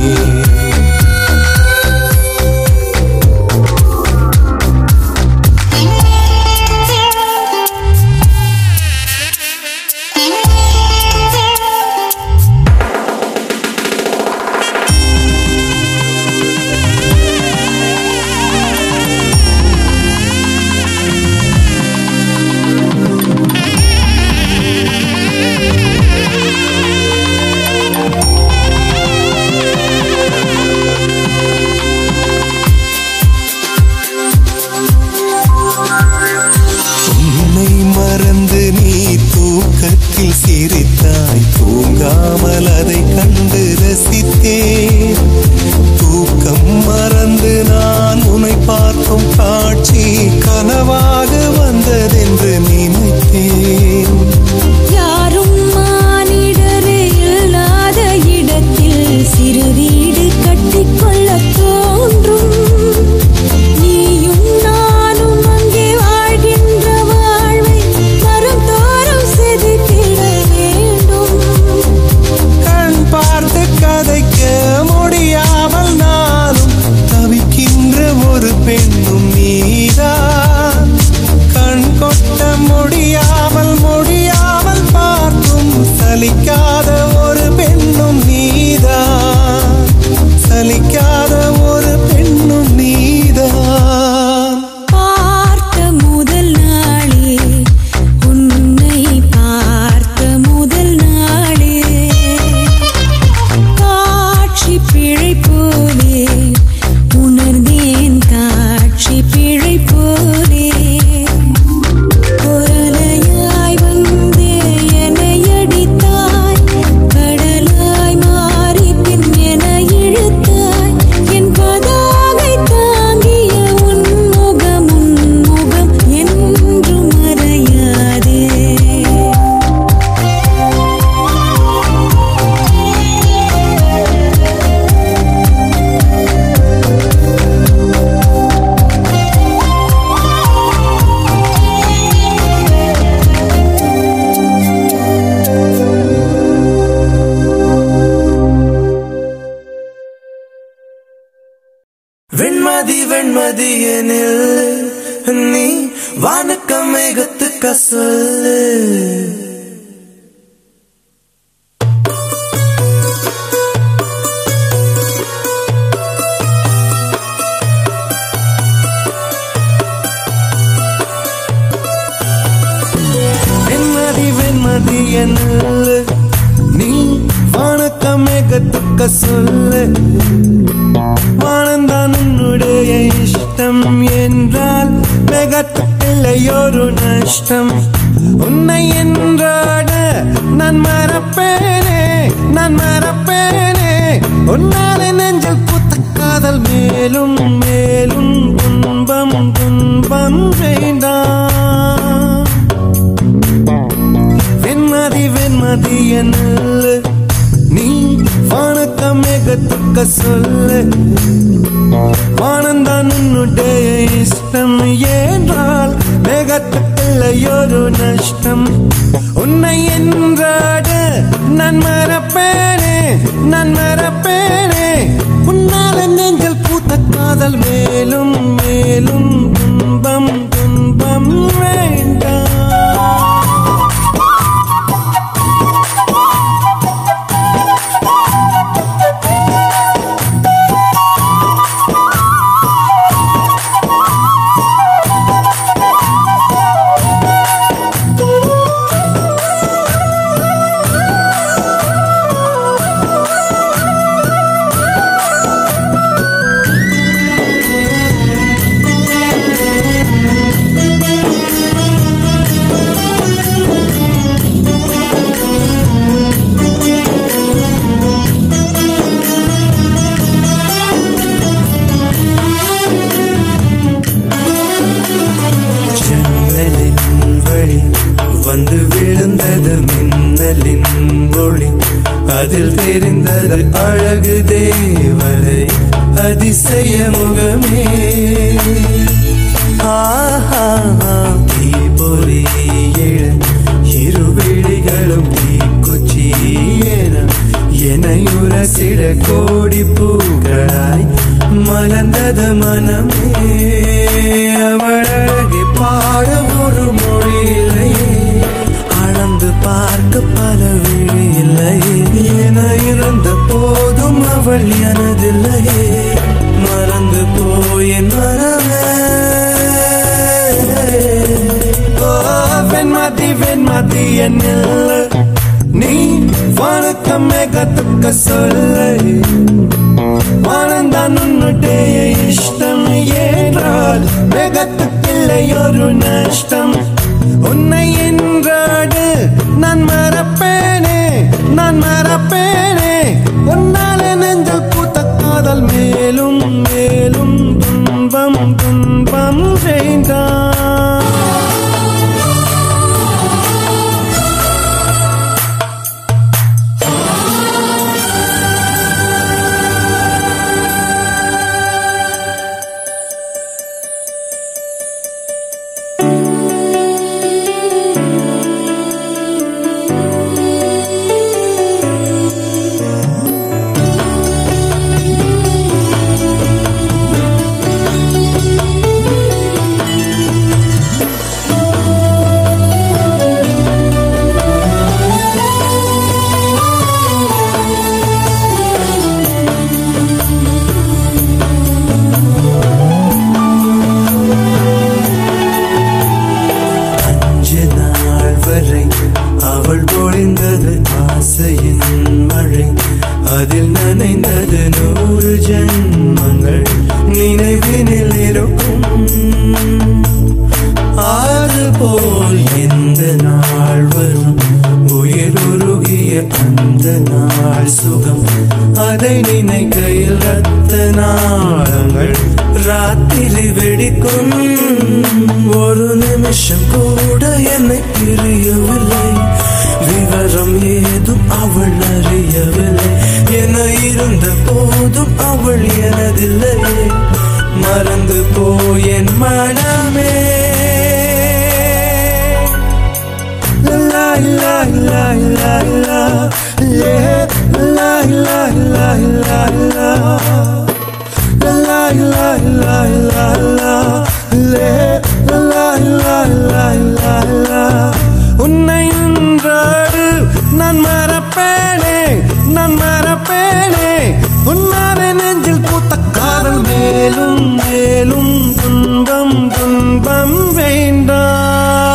உன்னை மறந்து நீ தூக்கத்தில் சிரித்தாய் தூங்காமல் அதை கண்டு ரசித்தேன் தூக்கம் மறந்து நான் உன்னை பார்க்கும் காட்சி கனவாக வந்ததென்று நினைத்தேன் யாரும் மானிடரே இல்லாத இடத்தில் சிறு வீடு கட்டிக்கொள்ள தோன்றும் நீயும் நானும் அங்கே வாழ்கின்ற வாழ்வை மரம் தோறும் செதுக்கிட வேண்டும் கண் பார்த்து கதைக்க முடியாமல் நானும் தவிக்கின்ற ஒரு பெண்ணும் நீதான் கண் கொட்ட முடியாமல் முடியாமல் பார்க்கும் சலிக்காத ஒரு பெண்ணும் நீதான் சலிக்காத ஒரு பெண்ணும் நீதான் பார்த்த முதல் நாளே உன்னை பார்த்த முதல் நாளே காட்சி பிழை போலே உணர்ந்தேன் காட்சி பிழை போலே குரலையாய் வந்து என்னை அடித்தாய் கடலாய் மாறி பின் என இழுத்தாய் என் பதாகை தாங்கிய உன் முகம் உன் முகம் என்றும் மறையாதே வெண்மதி வெண்மதி எனில் நீ வானுக்க மேகத்துக்க சொல்லு வெண்மதி வெண்மதி எனில் நீ வானுக்க மேகத்துக்க சொல்லு வானந்தான் உன்னுடைய இஷ்டம் என்றால் மிகத்தில்லையொரு நஷ்டம் உன்னை என்றாட நான் மறப்பேனே நான் மறப்பேனே உன்னாலே நெஞ்சில் புத்த காதல் மேலும் மேலும் துன்பம் துன்பம் வேண்டாம் வெண்மதி வெண்மதி என்ன நீ வானக்க மேகத்துக்க சொல்லு வானந்தான் உன்னுடைய இஷ்டம் என்றால் மேகத்துக்குள்ளையொரு நஷ்டம் உன்னை என்றாட நான் மறப்பேனே நான் மறப்பேனே உன்னால நெஞ்சல் பூத்த காதல் மேலும் மேலும் துன்பம் துன்பம் வேண்டாம் அதில் தெரிந்தது அழகு தேவரை அதிசய முகமே ஆஹா தீபொறி எழு இருவிழிகளும் தீக்குச்சி என எனையுரசிட கோடி பூக்களாய் மலர்ந்தது மனமே அவள் அழகை பாட ஒரு மொழியில்லையே அளந்து பார்க்க பல விழி இல்லையே என இருந்த போதும் அவள் எனதில்லையே மறந்து போயின் மனமே ஓ, வெண்மதி வெண்மதி என்னில்ல நீ வணக்கமே கத்துக்க சொல்ல மனந்தான் உன்னுடைய இஷ்டம் ஏற்றால் மிகத்துக்கில்லை ஒரு நஷ்டம் உன்னை என்றாடு நான் மறப்பேனே நான் மறப்பேனே உன்னாலே நெஞ்சல் பூத்த காதல் மேலும் மேலும் துன்பம் துன்பம் செய்தான் அஞ்சு நாள் வரை அவள் பொழிந்தது ஆசையின் மழை அதில் நனைந்தது நூறு ஜென்மங்கள் நினைவினில் இருக்கும் ஆறு போல் எந்த நாள் வரும் உயிர் உருகிய அந்த நாள் சுகம் அதை நினைக்கையில் ரத்த நாளங்கள் ராத்திரி வெடிக்கும் ஒரு நிமிஷம் கூட என்னை பிரியவில்லை விவரம் ஏதும் அவள் அறியவில்லை என இருந்த போதும் அவள் எனதில்லையே மறந்து போயன் மனமே La la la la la yeah la la la la la la la la la la la la la la la la la உன்னை நின்றாடு நான் மறப்பேனே நான் மறப்பேனே உன்னாலே நெஞ்சில் பூத்த காதல் மேலும் மேலும் துன்பம் துன்பம் வேண்டாம்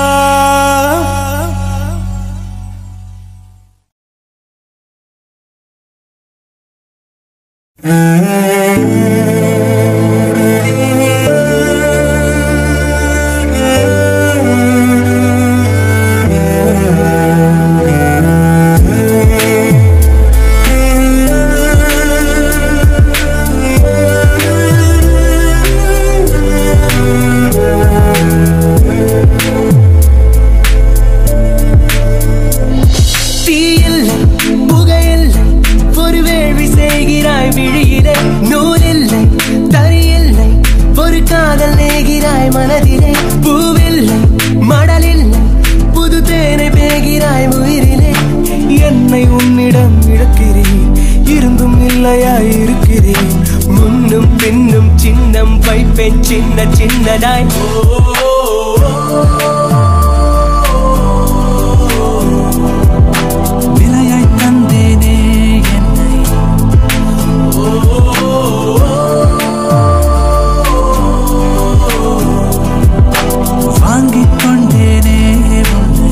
தீயில்லை புகையில்லை ஒரு வேள்வி செய்கிறாய் விழியிலே நூலில்லை தறியில்லை ஒரு காதல் நேகிறாய் மனதிலே பூவில்லை மடலில்லை புது தேனை பேகிறாய் உயிரிலே என்னை உன்னிடம் இழக்கிறேன் இருந்தும் இல்லையாய் இருக்கிறேன் முன்னும் பின்னும் சின்னம் வைப்பேன் சின்ன சின்னதாய் விலையாய் தந்தேனே என்னை வாங்கிக் கொண்டேனே உன்னை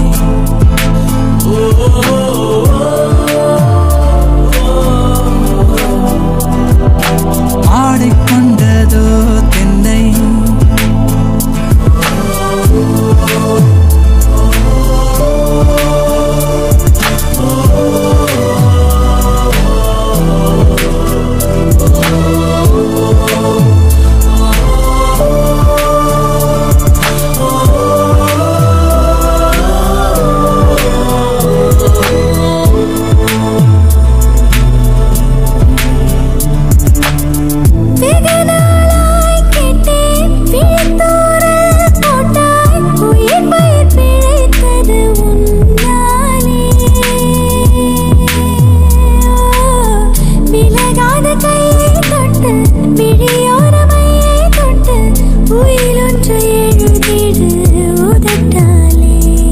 ஆடிக்கொண்டதோ தென்னை என்று எழுதிடு உதட்டாலே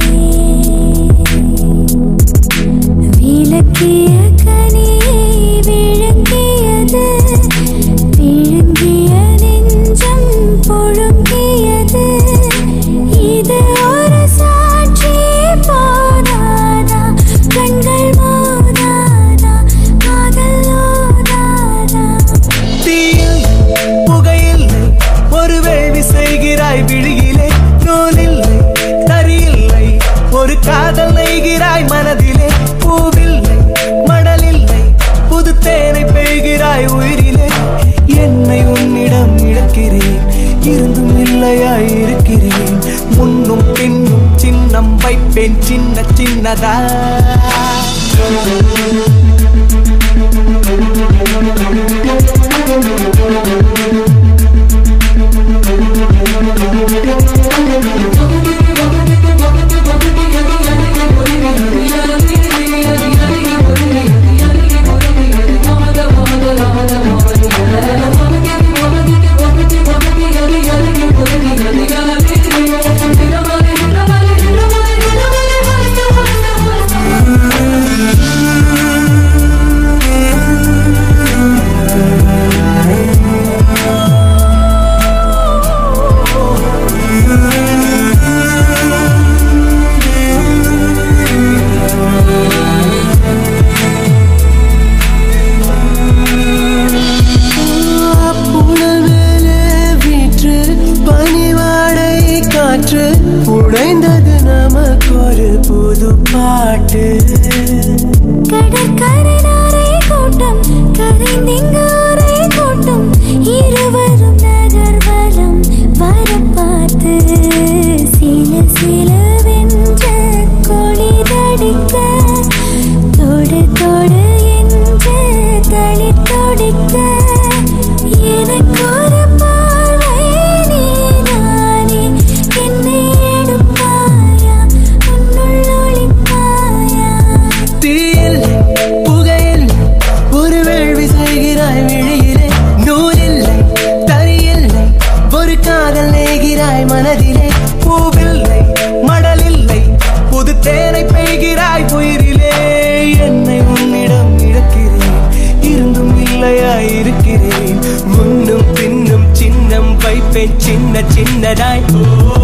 விளக்கிய கனியை விழுங்கியது விழுங்கிய நெஞ்சம் பொழுங்கியது இது ஒரு சாட்சி போதாதா கண்கள் மோதாதா காதல் ஓதாதா தீயில் புகையில்லை ஒரு வேள்வி செய்கிறாய் விழியிலே நூலில்லை தரியில்லை ஒரு காதல் நெய்கிறாய் மனதிலே பூவில்லை மடலில்லை புது தேனை பெய்கிறாய் உயிரிலே என்னை உன்னிடம் இழக்கிறேன் இருந்தும் இல்லையாய் இருக்கிறேன் முன்னும் பின்னும் சின்னம் வைப்பேன் சின்ன சின்னதா புனல் மேலே வீற்று பனிவாடை காற்று உடைந்தது நமக்கு ஒரு புது பாட்டு கடற்கரை நாரை கூட்டம் கரைந்திங்கோரை கூட்டம் இருவரும் நகர்வலம் வர பார்த்து சில சிலவென்ற கொளிதடிக்க தொடு தொடு என்று தளி தொடிக்க எனக்கு ஒரு பார்வை நீதானே என்னை எடுப்பாயா உன்னுள் ஒளிப்பாயா தீயில் புகையில் ஒரு வேள்வி செய்கிறாய் விழியிலே நூலில்லை தரியில்லை ஒரு காதல் நெய்கிறாய் மனதிலே பூவில்லை மடலில்லை புது தேனை பெய்கிறாய் உயிரிலே என்னை உன்னிடம் இழக்கிறேன் இருந்தும் இல்லையாய் இருக்கிறேன் முன்னும் பின்னும் சின்னம் வைப்பேன் சின்ன சின்னதாய் ஓ